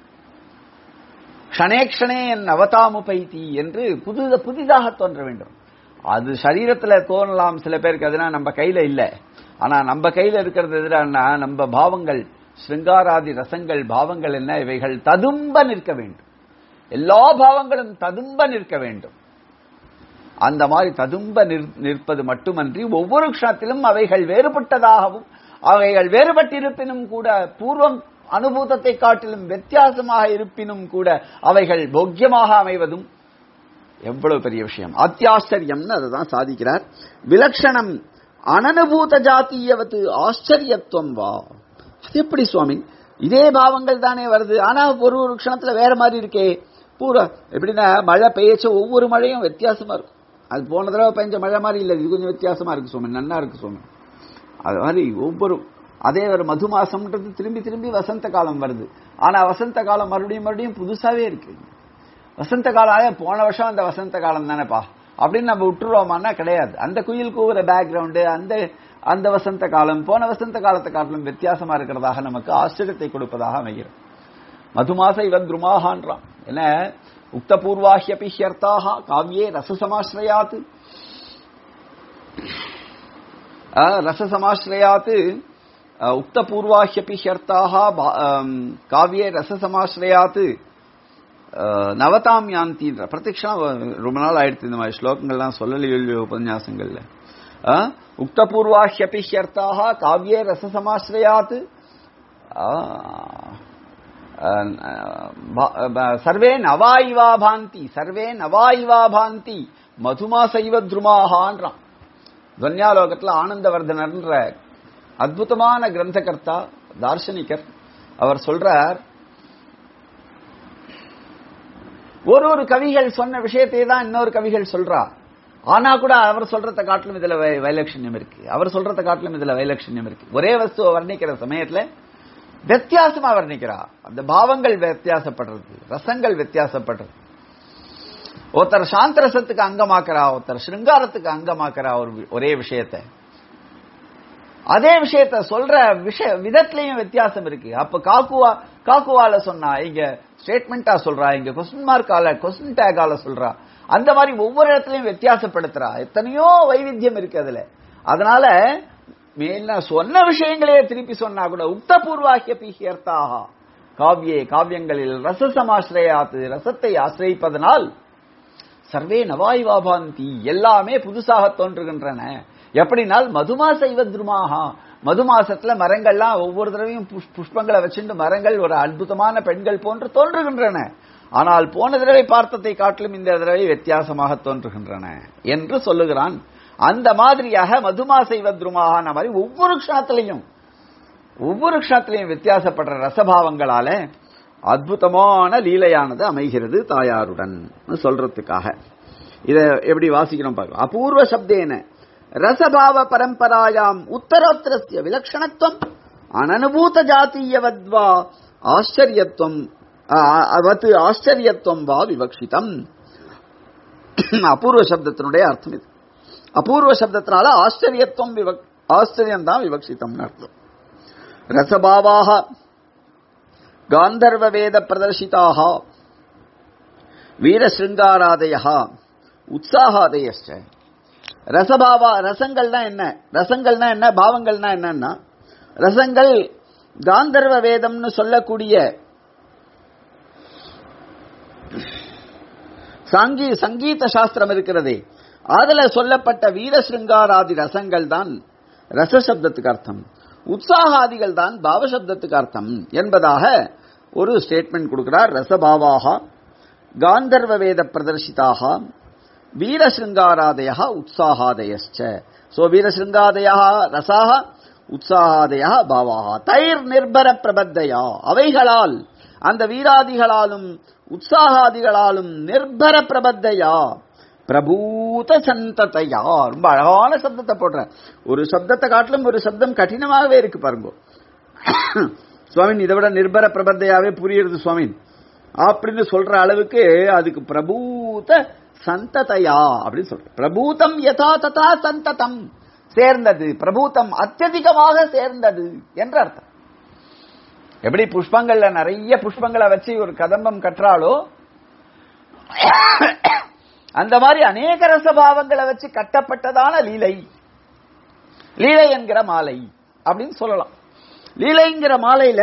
க்ஷணே க்ஷணே என் அவதாமுபைத்தி என்று புது புதிதாக தோன்ற வேண்டும் அது சரீரத்துல தோணலாம் சில பேருக்கு அதுனா நம்ம கையில இல்ல ஆனா நம்ம கையில இருக்கிறது எதிரானா நம்ம பாவங்கள் ஸ்ருங்காராதி ரசங்கள் பாவங்கள் என்ன இவைகள் ததும்ப நிற்க வேண்டும் எல்லா பாவங்களும் ததும்ப நிற்க வேண்டும் அந்த மாதிரி ததும்ப நிற்பது மட்டுமன்றி ஒவ்வொரு க்ஷணத்திலும் அவைகள் வேறுபட்டதாகவும் அவைகள் வேறுபட்டிருப்பினும் கூட பூர்வம் அனுபூதத்தை காட்டிலும் வித்தியாசமாக இருப்பினும் கூட அவைகள் போக்கியமாக அமைவதும் எவ்வளவு பெரிய விஷயம் அத்தியாச்சரியம்னு அதுதான் சாதிக்கிறார் விலட்சணம் அனனுபூத ஜாத்தியவத்து ஆச்சரியத்துவம் வா அது எப்படி சுவாமி இதே பாவங்கள் தானே வருது ஆனா ஒரு ஒரு க்ஷணத்துல வேற மாதிரி இருக்கே பூரா எப்படின்னா மழை பெய்யச்ச ஒவ்வொரு மழையும் வித்தியாசமா இருக்கும் அது போன தடவை பெஞ்ச மழை மாதிரி இல்லை இது கொஞ்சம் வித்தியாசமா இருக்கு சுவாமி நன்னா இருக்கு சுவாமி அது மாதிரி ஒவ்வொரு அதே ஒரு மது மாசம்ன்றது திரும்பி திரும்பி வசந்த காலம் வருது ஆனா வசந்த காலம் மறுபடியும் மறுபடியும் புதுசாவே இருக்கு வசந்த காலம் போன வருஷம் அந்த வசந்த காலம் தானேப்பா அப்படின்னு நம்ம விட்டுருவோமான்னா கிடையாது அந்த குயில் கூவுற பேக்ரவுண்டு அந்த அந்த வசந்த காலம் போன வசந்த காலத்தை காட்டிலும் வித்தியாசமா இருக்கிறதாக நமக்கு ஆச்சரியத்தை கொடுப்பதாக அமைகிறது மதுமாச இவன் துருமாகான்றான் என்ன உக்த பூர்வாஹியபி ஹியர்த்தாக காவியே ரசசமாஸ்ரயாத்து ரசசமாஸ்ரயாத்து அஹ், உக்தபூர்வாஹ்யபி ஹியர்த்தாக பா- ஆம், காவியே ரசசமாசிரயாத்து அஹ், நவதாம் யாந்தின்ற பிரத்யக்ஷம் ரொம்ப நாள் ஆயிடுத்து இந்த மாதிரி ஸ்லோகங்கள்லாம் சொல்லலையோ உபன்யாசங்கள்ல அஹ், உக்தபூர்வாஹ்யபி ஹியர்த்தாக காவியே ரசசமாசிரயாத்து ஆஹ், அஹ், ப- ப- சர்வே நவாயிவா பாந்தி சர்வே நவாயிவா பாந்தி மதுமா சைவ துருமாகான்றான் துவன்யாலோகத்துல ஆனந்தவர்தனர்ன்ற அற்புதமான கிரந்தகர்த்தா தார்சனிகர் அவர் சொல்றார் ஒரு ஒரு கவிகள் சொன்ன விஷயத்தை தான் இன்னொரு கவிகள் சொல்றா ஆனா கூட அவர் சொல்றத காட்டிலும் இதுல வை- வைலட்சண்யம் இருக்கு அவர் சொல்றத காட்டிலும் இதுல வைலட்சண்யம் இருக்கு ஒரே வஸ்துவை வர்ணிக்கிற சமயத்துல வித்தியாசமா வர்ணிக்கிறா அந்த பாவங்கள் வித்தியாசப்படுறது ரசங்கள் வித்தியாசப்படுறது ஒருத்தர் சாந்த ரசத்துக்கு அங்கமாக்குறா ஒருத்தர் சிருங்காரத்துக்கு அங்கமாக்குறா ஒரு வி- ஒரே விஷயத்தை அதே விஷயத்த சொல்ற விஷய விதத்திலையும் வித்தியாசம் இருக்கு அப்ப காக்குவா காக்குவால சொன்னா இங்க ஸ்டேட்மெண்டா சொல்றா இங்க கொஸ்டின் மார்க்கால கொஸ்டின் டேகால சொல்றா அந்த மாதிரி ஒவ்வொரு இடத்துலயும் வித்தியாசப்படுத்துறா எத்தனையோ வைவித்தியம் இருக்கு அதுல அதனால மேல சொன்ன விஷயங்களையே திருப்பி சொன்னா கூட உக்தபூர்வாக்கிய பீஹியர்த்தாக காவியே காவியங்களில் ரசசமாசிரயாத்து ரசத்தை ஆசிரயிப்பதனால் சர்வே நவாய்வாபாந்தி எல்லாமே புதுசாக தோன்றுகின்றன எப்படினால் மதுமாச இவத்ருமாகா மதுமாசத்துல மரங்கள்லாம் ஒவ்வொரு தடவையும் புஷ்- புஷ்பங்களை வச்சுட்டு மரங்கள் ஒரு அற்புதமான பெண்கள் போன்று தோன்றுகின்றன ஆனால் போன தடவை பார்த்ததை காட்டிலும் இந்த தடவை வித்தியாசமாக தோன்றுகின்றன என்று சொல்லுகிறான் அந்த மாதிரியாக மதுமாச இவத்ருமாகான மாதிரி ஒவ்வொரு க்ஷணத்திலையும் ஒவ்வொரு க்ஷணத்திலையும் வித்தியாசப்படுற ரசபாவங்களால அற்புதமான லீலையானது அமைகிறது தாயாருடன் சொல்றதுக்காக இத எப்படி வாசிக்கிறோம் பார்க்கலாம் அபூர்வ சப்தேன ரசபாவ பரம்பராயாம் உத்தரோத்தரஸ்ய விலக்ஷணத்துவம் அனனுபூத ஜாத்தீயவத்வா ஆச்சரியத்துவம் அவத்து ஆச்சரியத்துவம் வா விவக்ஷிதம் அபூர்வ சப்தத்தினுடைய அர்த்தம் இது அபூர்வ சப்தத்தினால ஆச்சரியத்துவம் விவக் ஆச்சரியம் தான் விவக்ஷிதம்னு அர்த்தம் ரசபாவாக காந்தர்வ வேத பிரதர்ஷிதாக வீரசிருங்காராதய உற்சாகாதயச்ச ரசபாவா ரசங்கள்னா என்ன ரசங்கள்னா என்ன பாவங்கள்னா என்னன்னா ரசங்கள் காந்தர்வ வேதம்னு சொல்லக்கூடிய சாங்கி சங்கீத சாஸ்திரம் இருக்கிறதே அதுல சொல்லப்பட்ட வீரசிருங்காராதி ரசங்கள் தான் ரசசப்தத்துக்கு அர்த்தம் உற்சாகாதிகள் தான் பாவசப்தத்துக்கு அர்த்தம் என்பதாக ஒரு ஸ்டேட்மெண்ட் கொடுக்கிறார் ரசபாவாக காந்தர்வ வேத பிரதர்ஷிதாக வீரசிருங்காராதய உற்சாகாதயச்ச சோ வீரசிருங்காதய ரசாக உற்சாகாதய பாவாக தைர் நிர்பர பிரபத்தையா அவைகளால் அந்த வீராதிகளாலும் உற்சாகாதிகளாலும் நிர்பர பிரபத்தையா பிரபூத சந்ததையா ரொம்ப அழகான சப்தத்தை போடுற ஒரு சப்தத்தை காட்டிலும் ஒரு சப்தம் கடினமாகவே இருக்கு பாருங்க சுவாமின் இதை விட நிர்பர பிரபத்தையாவே புரியுறது சுவாமின் அப்படின்னு சொல்ற அளவுக்கு அதுக்கு பிரபூத சந்ததையா அப்படின்னு சொல்ற பிரபூதம் யதா ததா சந்ததம் சேர்ந்தது பிரபூதம் அத்தியதிகமாக சேர்ந்தது என்ற அர்த்தம் எப்படி புஷ்பங்கள்ல நிறைய புஷ்பங்களை வச்சு ஒரு கதம்பம் கற்றாலோ அந்த மாதிரி அநேக ரசபாவங்களை வச்சு கட்டப்பட்டதான லீலை லீலை என்கிற மாலை அப்படின்னு சொல்லலாம் லீலைங்கிற மாலையில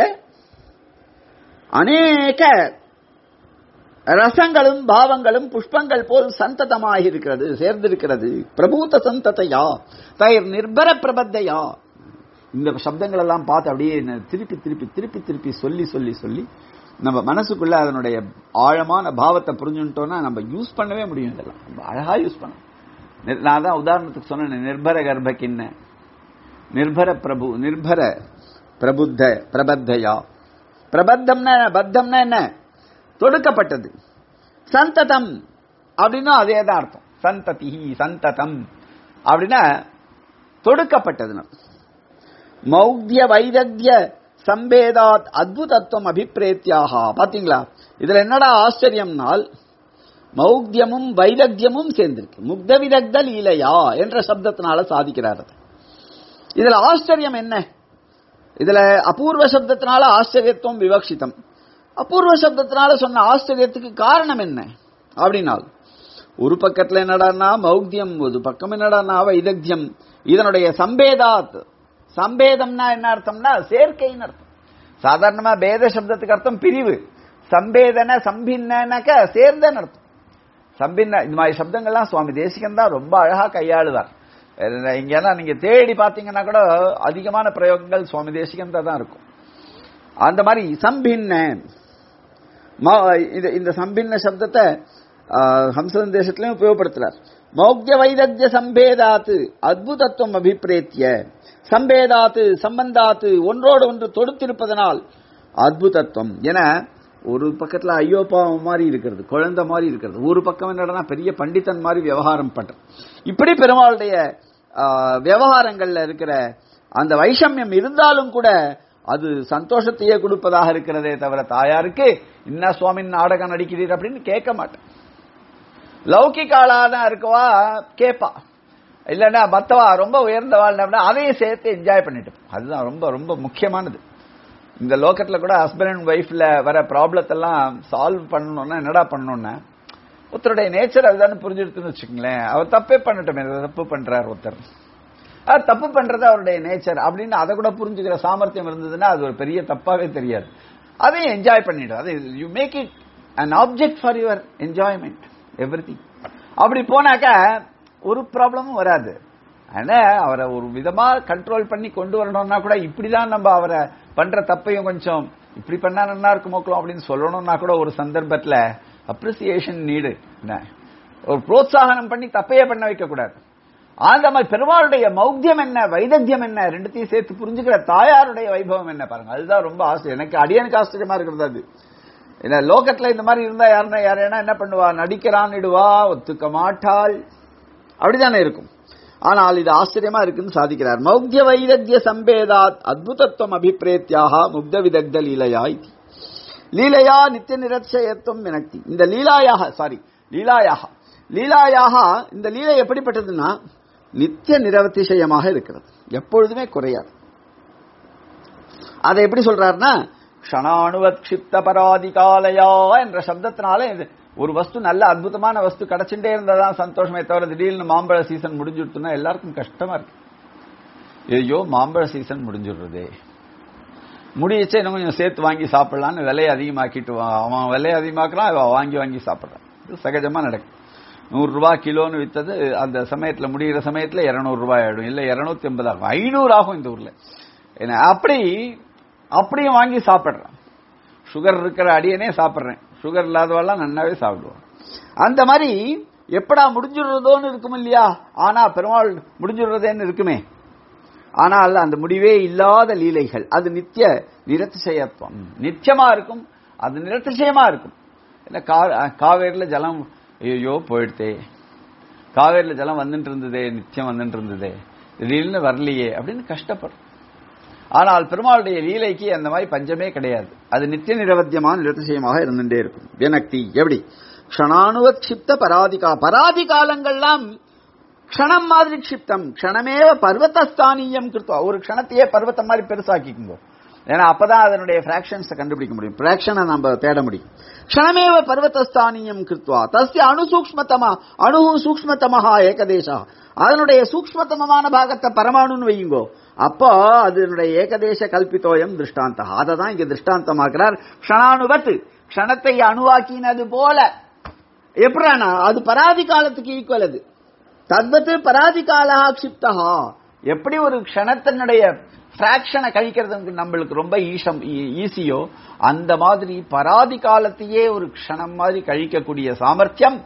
அநேக ரசங்களும் பாவங்களும் புஷ்பங்கள் போல் சந்ததமாக இருக்கிறது சேர்ந்திருக்கிறது பிரபூத சந்ததையா தயிர் நிர்பர பிரபத்தையா இந்த சப்தங்கள் எல்லாம் பார்த்து அப்படியே என்ன திருப்பி திருப்பி திருப்பி திருப்பி சொல்லி சொல்லி சொல்லி நம்ம மனசுக்குள்ள அதனுடைய ஆழமான பாவத்தை புரிஞ்சுட்டோம்னா நம்ம யூஸ் பண்ணவே முடியும் இதெல்லாம் ரொம்ப அழகா யூஸ் பண்ண நான் தான் உதாரணத்துக்கு சொன்னேன் நிர்பர கர்ப்பக்கின்ன நிர்பர பிரபு நிர்பர பிரபுத்த பிரபத்தையா பிரபத்தம்னா என்ன? பத்தம்னா என்ன தொடுக்கப்பட்டது சந்ததம் அப்படின்னா அதே தான் அர்த்தம் சந்ததி சந்ததம் அப்படின்னா தொடுக்கப்பட்டதுன்னு அர்த்தம். மௌக்திய வைதக்ய சம்பேதாத் அத்புதத்துவம் அபிப்பிரேத்தியாக பாத்தீங்களா இதுல என்னடா ஆச்சரியம்னால் மௌக்தியமும் வைதக்யமும் சேர்ந்திருக்கு முக்த விதக்த லீலையா என்ற சப்தத்தினால சாதிக்கிறார் அது. இதுல ஆச்சரியம் என்ன இதுல அபூர்வ சப்தத்தினால ஆச்சரியத்துவம் விவக்ஷிதம் அபூர்வ சப்தத்தினால சொன்ன ஆச்சரியத்துக்கு காரணம் என்ன அப்படின்னால் ஒரு பக்கத்துல என்னடான்னா மௌக்தியம் ஒரு பக்கம் என்னடான்னா வைதக்தியம் இதனுடைய சம்பேதாத் சம்பேதம்னா என்ன அர்த்தம்னா சேர்க்கைன்னு அர்த்தம் சாதாரணமா பேத சப்தத்துக்கு அர்த்தம் பிரிவு சம்பேதன சம்பின்னக்க சேர்ந்தன்னு அர்த்தம் சம்பின்ன இந்த மாதிரி சப்தங்கள்லாம் சுவாமி தேசிகன் தான் ரொம்ப அழகா கையாளுவார் இங்கெல்லாம் நீங்க தேடி பாத்தீங்கன்னா கூட அதிகமான பிரயோகங்கள் சுவாமி தேசிகன் தான் இருக்கும் அந்த மாதிரி சம்பின்ன இந்த சம்பின்ன சப்தத்தை ஹம்சன் தேசத்திலையும் உபயோகப்படுத்துறார் மௌக்ய வைதக்ய சம்பேதாத்து அத்புதத்துவம் அபிப்பிரேத்திய சம்பேதாத்து சம்பந்தாத்து ஒன்றோடு ஒன்று தொடுத்திருப்பதனால் அத்புதத்துவம் என ஒரு பக்கத்துல ஐயோ பாவம் மாதிரி இருக்கிறது குழந்தை மாதிரி இருக்கிறது ஒரு பக்கம் என்னடனா பெரிய பண்டிதன் மாதிரி விவகாரம் பண்றது இப்படி பெருமாளுடைய விவகாரங்கள்ல இருக்கிற அந்த வைஷமியம் இருந்தாலும் கூட அது சந்தோஷத்தையே கொடுப்பதாக இருக்கிறதே தவிர தாயாருக்கு என்ன சுவாமி நாடகம் நடிக்கிறீர் அப்படின்னு கேட்க மாட்டேன் லௌகிக ஆளாதான் இருக்கவா கேப்பா இல்லைன்னா மத்தவா ரொம்ப உயர்ந்தவாள் அப்படின்னா அதையும் சேர்த்து என்ஜாய் பண்ணிட்டு அதுதான் ரொம்ப ரொம்ப முக்கியமானது இந்த லோக்கத்துல கூட ஹஸ்பண்ட் அண்ட் ஒய்ஃப்ல வர ப்ராப்ளத்தெல்லாம் சால்வ் பண்ணணும்னா என்னடா பண்ணணும்னா ஒருத்தருடைய நேச்சர் அதுதானே புரிஞ்சிருக்குன்னு வச்சுக்கோங்களேன் அவர் தப்பே பண்ணட்டுமே தப்பு பண்றார் ஒருத்தர் அது தப்பு பண்றது அவருடைய நேச்சர் அப்படின்னு அதை கூட புரிஞ்சுக்கிற சாமர்த்தியம் இருந்ததுன்னா அது ஒரு பெரிய தப்பாவே தெரியாது அதையும் என்ஜாய் பண்ணிடும் அது you make it an object for your enjoyment every அப்படி போனாக்க ஒரு ப்ராப்ளமும் வராது ஆனா அவரை ஒரு விதமா கண்ட்ரோல் பண்ணி கொண்டு வரணும்னா கூட இப்படிதான் நம்ம அவரை பண்ற தப்பையும் கொஞ்சம் இப்படி பண்ணா நல்லா இருக்குமோக்கலாம் அப்படின்னு சொல்லணும்னா கூட ஒரு சந்தர்ப்பத்துல அப்ரிசியேஷன் நீடு ஒரு புரோத்சாகனம் பண்ணி தப்பையே பண்ண வைக்க கூடாது அந்த மாதிரி பெருமாளுடைய மௌத்தியம் என்ன வைதத்தியம் என்ன ரெண்டுத்தையும் சேர்த்து புரிஞ்சுக்கிற தாயாருடைய வைபவம் என்ன பாருங்க அதுதான் ரொம்ப ஆசை எனக்கு அடியனுக்கு ஆச்சரியமா இருக்கிறது அது ஏன்னா லோகத்துல இந்த மாதிரி இருந்தா யாருன்னா யாரேனா என்ன பண்ணுவா நடிக்கிறான் இடுவா ஒத்துக்க மாட்டாள் அப்படிதானே இருக்கும் ஆனால் இது ஆச்சரியமா இருக்குன்னு சாதிக்கிறார் மௌத்திய வைதத்திய சம்பேதாத் அத்புதத்துவம் அபிப்பிரேத்தியாக முக்த விதக்த லீலையா இது லீலையா நித்திய நிரட்சயத்துவம் வினக்தி இந்த லீலாயாக சாரி லீலாயாக லீலாயாக இந்த லீலை எப்படிப்பட்டதுன்னா நித்திய நிரவதிசயமாக இருக்கிறது எப்பொழுதுமே குறையாது அதை எப்படி சொல்றாருன்னா க்ஷணாணுவத் க்ஷிப்த பராதிகாலயா என்ற சப்தத்தினால இது ஒரு வஸ்து நல்ல அற்புதமான வஸ்து கிடைச்சுட்டே இருந்தாதான் சந்தோஷமே தவிர திடீர்னு மாம்பழ சீசன் முடிஞ்சுடுத்துனா எல்லாருக்கும் கஷ்டமா இருக்கு ஐயோ மாம்பழ சீசன் முடிஞ்சிடுறதே முடியச்சே இன்னும் கொஞ்சம் சேர்த்து வாங்கி சாப்பிடலான்னு விலையை அதிகமாக்கிட்டு அவன் விலையை அதிகமாக்குறான் அவன் வாங்கி வாங்கி சாப்பிட்றான் இது சகஜமா நடக்கும் நூறு ரூபாய் கிலோன்னு வித்தது அந்த சமயத்துல முடிகிற சமயத்துல இருநூறு ரூபாய் ஆயிடும் இல்ல இருநூத்தி ஐம்பது ஆகும் ஐநூறு ஆகும் இந்த ஊர்ல என்ன அப்படி அப்படியும் வாங்கி சாப்பிடுறான் சுகர் இருக்கிற அடியனே சாப்பிடுறேன் சுகர் இல்லாதவெல்லாம் நன்னாவே சாப்பிடுவோம் அந்த மாதிரி எப்படா முடிஞ்சிடுறதோன்னு இருக்கும் இல்லையா ஆனா பெருமாள் முடிஞ்சிடுறதேன்னு இருக்குமே ஆனால் அந்த முடிவே இல்லாத லீலைகள் அது நித்திய நிரத்திசயத்துவம் நித்தியமா இருக்கும் அது நிரத்திசயமா இருக்கும் என்ன காவேரியில ஜலம் ஐயோ போயிடுதே காவேரியில ஜலம் வந்துட்டு இருந்ததே நித்தியம் வந்துட்டு இருந்ததே திடீர்னு வரலையே அப்படின்னு கஷ்டப்படும் ஆனால் பெருமாளுடைய லீலைக்கு அந்த மாதிரி பஞ்சமே கிடையாது அது நித்திய நிரவத்தியமான நிரதிசயமாக இருந்துட்டே இருக்கும் வினக்தி எப்படி க்ஷணானுவத் க்ஷிப்த பராதிகா பராதி காலங்கள்லாம் க்ஷணம் மாதிரி க்ஷிப்தம் க்ஷணமேவ பர்வத்தஸ்தானியம் கிருத்துவா ஒரு க்ஷணத்தையே பர்வத்தம் மாதிரி பெருசாக்கிக்குங்க ஏன்னா அப்பதான் அதனுடைய பிராக்ஷன்ஸை கண்டுபிடிக்க முடியும் பிராக்ஷனை நம்ம தேட முடியும் க்ஷணமேவ பர்வத்தஸ்தானியம் கிருத்வா தஸ்ய அணு சூக்மத்தமா அணு சூக்மத்தமஹா ஏகதேசா அதனுடைய சூக்மத்தமமான பாகத்தை பரமாணுன்னு வையுங்கோ அப்போ அதனுடைய ஏகதேச கல்பித்தோயம் திருஷ்டாந்தா அதை தான் இங்க திருஷ்டாந்தமாக்குறார் க்ஷணானுவத் க்ஷணத்தை அணுவாக்கினது போல எப்படானா அது பராதி காலத்துக்கு ஈக்குவல் அது தத்வத்து பராதி காலா க்ஷிப்தா எப்படி ஒரு க்ஷணத்தினுடைய பிராக்ஷனை கழிக்கிறது நம்மளுக்கு ரொம்ப ஈஷம் ஈஸியோ அந்த மாதிரி பராதி காலத்தையே ஒரு க்ஷணம் மாதிரி கழிக்கக்கூடிய சாமர்த்தியம்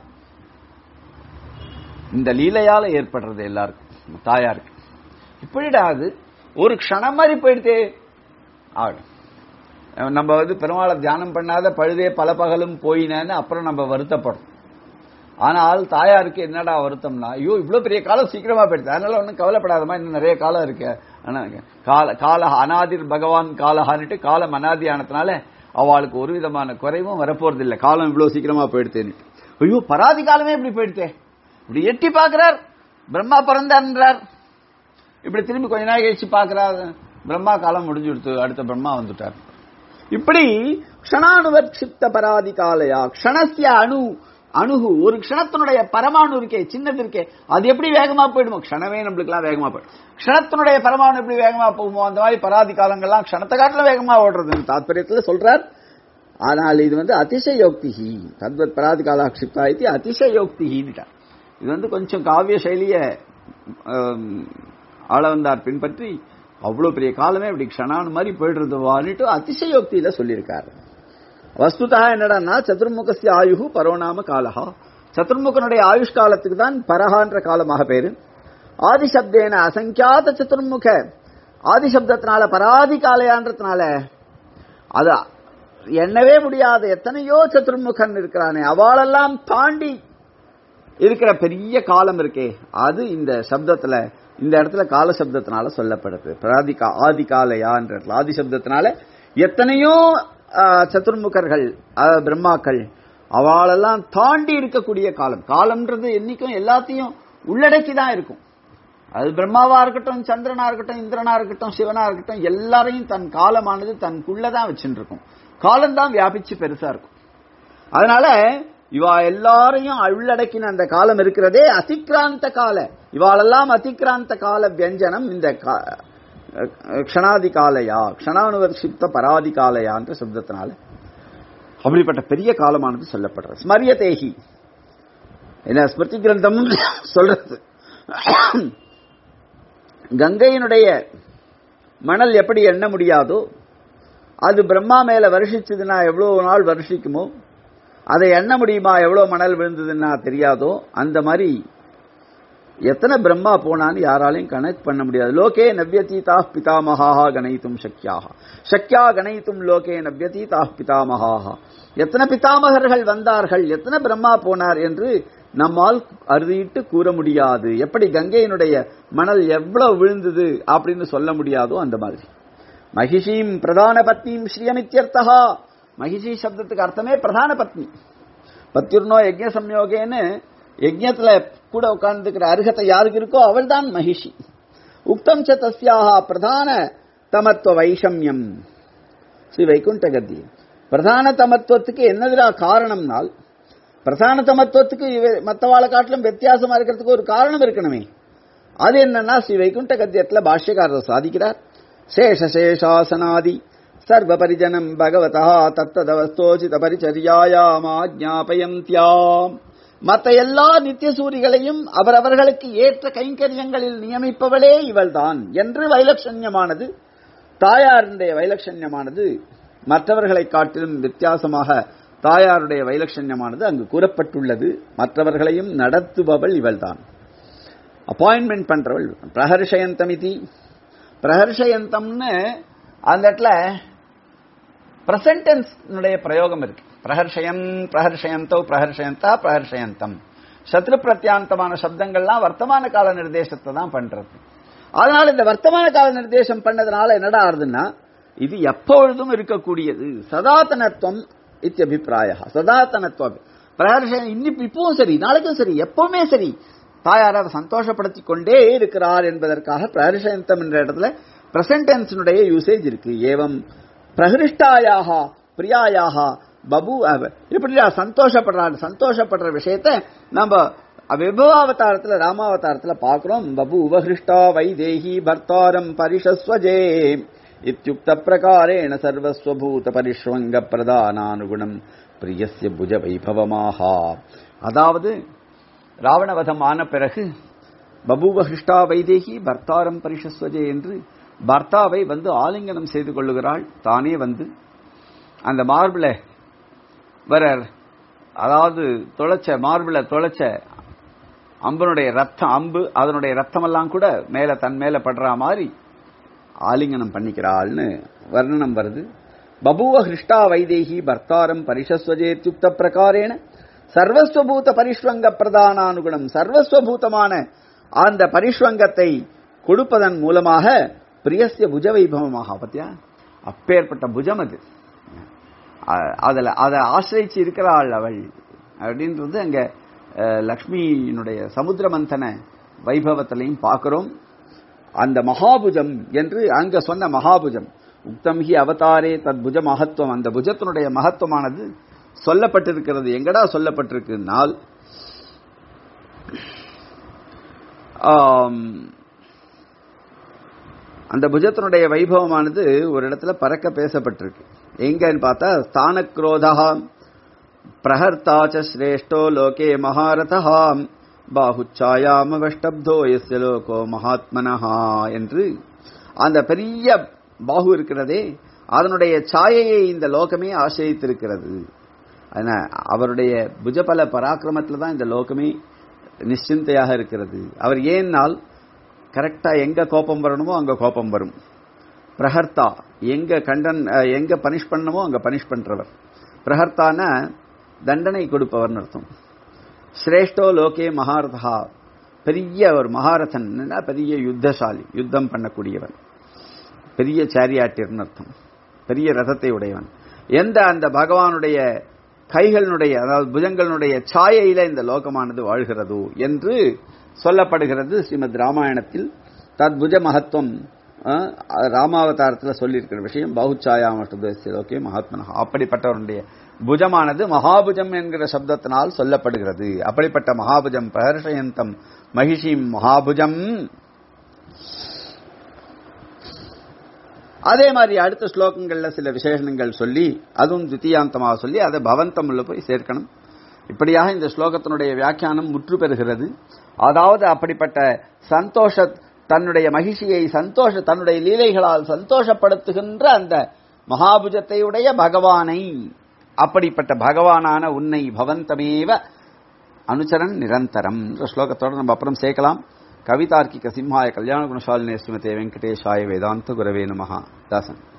இந்த லீலையால ஏற்படுறது எல்லாருக்கும் தாயாருக்கு இப்படிடா அது ஒரு க்ஷணம் மாதிரி போயிடுதே ஆடும் நம்ம வந்து பெருமாளை தியானம் பண்ணாத பழுதே பல பகலும் போயினேன்னு அப்புறம் நம்ம வருத்தப்படும் ஆனால் தாயாருக்கு என்னடா வருத்தம்னா ஐயோ இவ்வளவு பெரிய காலம் சீக்கிரமா போயிடுது அதனால ஒன்றும் கவலைப்படாதமா இன்னும் நிறைய காலம் இருக்கு கால கால அனாதிர் பகவான் காலஹான்ட்டு காலம் அனாதி ஆனதுனால அவளுக்கு ஒரு விதமான குறைவும் வரப்போறது இல்லை காலம் இவ்வளவு சீக்கிரமா போயிடுத்தேன்னு ஐயோ பராதி காலமே இப்படி போயிடுத்தே இப்படி எட்டி பார்க்கிறார் பிரம்மா பிறந்தான்றார் இப்படி திரும்பி கொஞ்ச நாள் கழிச்சு பார்க்கிறார் பிரம்மா காலம் முடிஞ்சு கொடுத்து அடுத்த பிரம்மா வந்துட்டார் இப்படி க்ஷணானுவர்ஷிப்த பராதி காலையா க்ஷணஸ்ய அணு அணுகு ஒரு க்ஷணத்தினுடைய பரமாணு இருக்கே சின்னது இருக்கே அது எப்படி வேகமா போயிடுமோ க்ஷணமே நம்மளுக்குலாம் வேகமா போயிடும் க்ஷணத்தினுடைய பரமாணு எப்படி வேகமா போகுமோ அந்த மாதிரி பராதி காலங்கள்லாம் க்ஷணத்தை காட்டில வேகமா ஓடுறது தாத்பரியத்துல சொல்றார் ஆனால் இது வந்து அதிசயோக்திஹி தத்வத் பராதி காலாட்சிப்தா இது அதிசயோக்திஹின்னுட்டார் இது வந்து கொஞ்சம் காவிய சைலிய ஆளவந்தார் பின்பற்றி அவ்வளவு பெரிய காலமே இப்படி க்ஷணானு மாதிரி போயிடுறதுவான்னுட்டு அதிசயோக்தியில சொல்லியிருக்காரு வஸ்துதா என்னடான்னா சதுர்முகசிய ஆயுகு பரோநாம காலஹா சதுர்முகனுடைய ஆயுஷ் காலத்துக்கு தான் பரஹான்ற காலமாக பேரு ஆதிசப்தேன அசங்கியாத சதுர்முக ஆதிசப்தத்தினால பராதி காலையான்றதுனால அது எண்ணவே முடியாத எத்தனையோ சதுர்முகன் இருக்கிறானே அவளெல்லாம் தாண்டி இருக்கிற பெரிய காலம் இருக்கே அது இந்த சப்தத்துல இந்த இடத்துல கால சப்தத்தினால சொல்லப்படுது பிராதி ஆதி காலையான்ற ஆதி சப்தத்தினால எத்தனையோ சதுர்முகர்கள் பிரம்மாக்கள் அவளெல்லாம் தாண்டி இருக்கக்கூடிய காலம் காலம்ன்றது என்னைக்கும் எல்லாத்தையும் உள்ளடக்கி தான் இருக்கும் அது பிரம்மாவா இருக்கட்டும் சந்திரனா இருக்கட்டும் இந்திரனா இருக்கட்டும் சிவனா இருக்கட்டும் எல்லாரையும் தன் காலமானது தனக்குள்ளதான் வச்சுட்டு இருக்கும் காலம் தான் வியாபிச்சு பெருசா இருக்கும் அதனால இவா எல்லாரையும் உள்ளடக்கின அந்த காலம் இருக்கிறதே அதிக்ராந்த கால இவாளெல்லாம் அதிக்ராந்த கால வியஞ்சனம் இந்த க்ஷணாதி காலையா க்ஷணானுவர்ஷிப்த பராதி காலையான்ற சப்தத்தினால அப்படிப்பட்ட பெரிய காலமானது சொல்லப்படுறது ஸ்மரியதேகி என்ன ஸ்மிருதி கிரந்தம் சொல்றது கங்கையினுடைய மணல் எப்படி எண்ண முடியாதோ அது பிரம்மா மேல வருஷிச்சதுன்னா எவ்வளவு நாள் வருஷிக்குமோ அதை எண்ண முடியுமா எவ்வளவு மணல் விழுந்ததுன்னா தெரியாதோ அந்த மாதிரி எத்தனை பிரம்மா போனான்னு யாராலையும் கனெக்ட் பண்ண முடியாது லோகே நவ்யதீதா பிதாமகா கணயித்தும் சக்கியாக சக்கியா கணயித்தும் லோகே நவ்யதீதா பிதாமகா எத்தனை பிதாமகர்கள் வந்தார்கள் எத்தனை பிரம்மா போனார் என்று நம்மால் அறுதிட்டு கூற முடியாது எப்படி கங்கையினுடைய மணல் எவ்வளவு விழுந்தது அப்படின்னு சொல்ல முடியாதோ அந்த மாதிரி மகிஷீம் பிரதான பத்னியும் ஸ்ரீயமித்யர்த்தகா மகிஷி சப்தத்துக்கு அர்த்தமே பிரதான பத்னி பத்யுர்னோ யஜ்ய சம்யோகேன்னு யஜ்யத்துல கூட உட்கார்ந்துக்கிற அருகத்தை யாருக்கு இருக்கோ அவள் தான் மகிஷி உக்தம் ச தஸ்யாக பிரதான தமத்துவ வைஷமியம் ஸ்ரீ வைகுண்ட கத்தி பிரதான தமத்துவத்துக்கு என்னதுடா காரணம்னால் பிரதான தமத்துவத்துக்கு மற்றவாளை காட்டிலும் வித்தியாசமா இருக்கிறதுக்கு ஒரு காரணம் இருக்கணுமே அது என்னன்னா ஸ்ரீ வைகுண்ட கத்தியத்துல பாஷ்யக்காரர் சாதிக்கிறார் சேஷசேஷாசனாதி சர்வ பரிஜனம் பகவதா தத்ததவஸ்தோசித பரிச்சரியாயாமா ஜாபயந்தியாம் மற்ற எல்லா நித்தியசூரிகளையும் அவரவர்களுக்கு ஏற்ற கைங்கரியங்களில் நியமிப்பவளே இவள்தான் என்று வைலட்சண்யமானது தாயாருடைய வைலட்சண்யமானது மற்றவர்களை காட்டிலும் வித்தியாசமாக தாயாருடைய வைலட்சண்யமானது அங்கு கூறப்பட்டுள்ளது மற்றவர்களையும் நடத்துபவள் இவள்தான் அப்பாயின்மெண்ட் பண்றவள் பிரஹர்ஷயந்தமிதி பிரஹர்ஷயந்தம்னு அந்த இடத்துல பிரசன்டென்ஸ் பிரயோகம் இருக்கு பிரஹர்ஷயம் பிரஹர்ஷயந்தோ பிரஹர்ஷயந்தா பிரஹர்ஷயந்தம் சத்ரு பிரத்யாந்தமான சப்தங்கள்லாம் வர்த்தமான கால நிர்தேசத்தை தான் பண்றது அதனால இந்த வர்த்தமான கால நிர்தேசம் பண்ணதுனால என்னடா ஆறுதுன்னா இது எப்பொழுதும் இருக்கக்கூடியது சதாத்தனத்துவம் இத்தியபிப்பிராய சதாத்தனத்துவம் பிரஹர்ஷயம் இன்னி இப்பவும் சரி நாளைக்கும் சரி எப்பவுமே சரி தாயார் அதை சந்தோஷப்படுத்திக் கொண்டே இருக்கிறார் என்பதற்காக பிரஹர்ஷயந்தம் என்ற இடத்துல பிரசன்டென்ஸினுடைய யூசேஜ் இருக்கு ஏவம் பிரகிருஷ்டாயாக பிரியாயாக பபு இப்படி சந்தோஷப்படுறாரு சந்தோஷப்படுற விஷயத்த நம்ம விபவாவதாரத்துல ராமாவதாரத்துல பாக்குறோம் பபு உபகிருஷ்டா வைதேகி பர்த்தாரம் பரிஷஸ்வஜே இத்தியுக்த பிரகாரேண சர்வஸ்வபூத பரிஷ்வங்க பிரதானானுகுணம் பிரியசிய புஜ வைபவமாகா அதாவது ராவணவதம் ஆன பிறகு பபுவ ஹிருஷ்டா வைதேகி பர்த்தாரம் பரிஷஸ்வஜே என்று பர்த்தாவை வந்து ஆலிங்கனம் செய்து கொள்ளுகிறாள் தானே வந்து அந்த மார்பிள வர அதாவது தொலைச்ச மார்பிள தொலைச்ச அம்பனுடைய ரத்தம் அம்பு அதனுடைய ரத்தமெல்லாம் கூட மேல தன் மேல படுற மாதிரி ஆலிங்கனம் பண்ணிக்கிறாள்னு வர்ணனம் வருது பபுவ ஹிருஷ்டா வைதேகி பர்த்தாரம் பரிஷஸ்வஜேத்யுக்த பிரகாரேன சர்வஸ்வபூத பரிஷ்வங்க பிரதானானுகுணம் சர்வஸ்வபூதமான அந்த பரிஷ்வங்கத்தை கொடுப்பதன் மூலமாக பிரியசிய புஜ வைபவமாக பத்தியா அப்பேற்பட்ட புஜம் அது அதில் அதை ஆசிரிச்சு இருக்கிறாள் அவள் அப்படின்றது அங்க லக்ஷ்மியினுடைய சமுத்திரமந்தன வைபவத்திலையும் பார்க்கிறோம் அந்த மகாபுஜம் என்று அங்க சொன்ன மகாபுஜம் உக்தம் ஹி அவதாரே தத் புஜ மகத்துவம் அந்த புஜத்தினுடைய மகத்துவமானது சொல்லப்பட்டிருக்கிறது எங்கடா சொல்லப்பட்டிருக்குனால் ஆம், அந்த புஜத்தினுடைய வைபவமானது ஒரு இடத்துல பறக்க பேசப்பட்டிருக்கு எங்கன்னு பார்த்தா ஸ்தான குரோதா பிரஹர்த்தாச்ச சிரேஷ்டோ லோகே மகாரதா பாகுச்சாயாமவஷ்டப்தோ எஸ்ய லோகோ மகாத்மனஹா என்று அந்த பெரிய பாகு இருக்கிறதே அதனுடைய சாயையை இந்த லோகமே ஆசிரியத்திருக்கிறது அதனால அவருடைய புஜபல பராக்கிரமத்தில் தான் இந்த லோகமே நிশ্চিந்தையாக இருக்கிறது அவர் ஏன்னால் கரெக்டா எங்க கோபம் வரணுமோ அங்க கோபம் வரும் பிரஹர்த்தா எங்க கண்டன் அஹ், எங்க பனிஷ் பண்ணணுமோ அங்க பனிஷ் பண்றவர் பிரஹர்த்தான தண்டனை கொடுப்பவர்னு அர்த்தம் சிரேஷ்டோ லோகே மகாரதா பெரிய ஒரு மகாரதன் பெரிய யுத்தசாலி யுத்தம் பண்ணக்கூடியவன் பெரிய சாரியாட்டியர்னு அர்த்தம் பெரிய ரதத்தை உடையவன் எந்த அந்த பகவானுடைய கைகளினுடைய அதாவது புஜங்களுடைய சாயையில இந்த லோகமானது வாழ்கிறதோ என்று சொல்லப்படுகிறது ஸ்ரீமத் ராமாயணத்தில் தத் புஜ மகத்துவம் அஹ், ராமாவதாரத்தில் சொல்லியிருக்கிற விஷயம் பகுச்சாயாமஷ்டதேசிய லோகே மகாத்மனா அப்படிப்பட்டவருடைய புஜமானது மகாபுஜம் என்கிற சப்தத்தினால் சொல்லப்படுகிறது அப்படிப்பட்ட மகாபுஜம் பிரஹர்ஷயந்தம் மகிஷிம் மகாபுஜம் அதே மாதிரி அடுத்த ஸ்லோகங்கள்ல சில விசேஷணங்கள் சொல்லி அதுவும் தித்தியாந்தமாக சொல்லி அதை பவந்தம் உள்ள போய் சேர்க்கணும் இப்படியாக இந்த ஸ்லோகத்தினுடைய வியாக்கியானம் முற்று பெறுகிறது அதாவது அப்படிப்பட்ட சந்தோஷ தன்னுடைய மகிழ்ச்சியை சந்தோஷ தன்னுடைய லீலைகளால் சந்தோஷப்படுத்துகின்ற அந்த மகாபுஜத்தையுடைய பகவானை அப்படிப்பட்ட பகவானான உன்னை பவந்தமேவ அனுச்சரன் நிரந்தரம் என்ற ஸ்லோகத்தோட நம்ம அப்புறம் சேர்க்கலாம் கவிதார்க்கிக சிம்ஹாய கல்யாண குணசாலினே ஸ்ரீமதே வெங்கடேஷாய வேதாந்த குரவே நமஹா தாசன்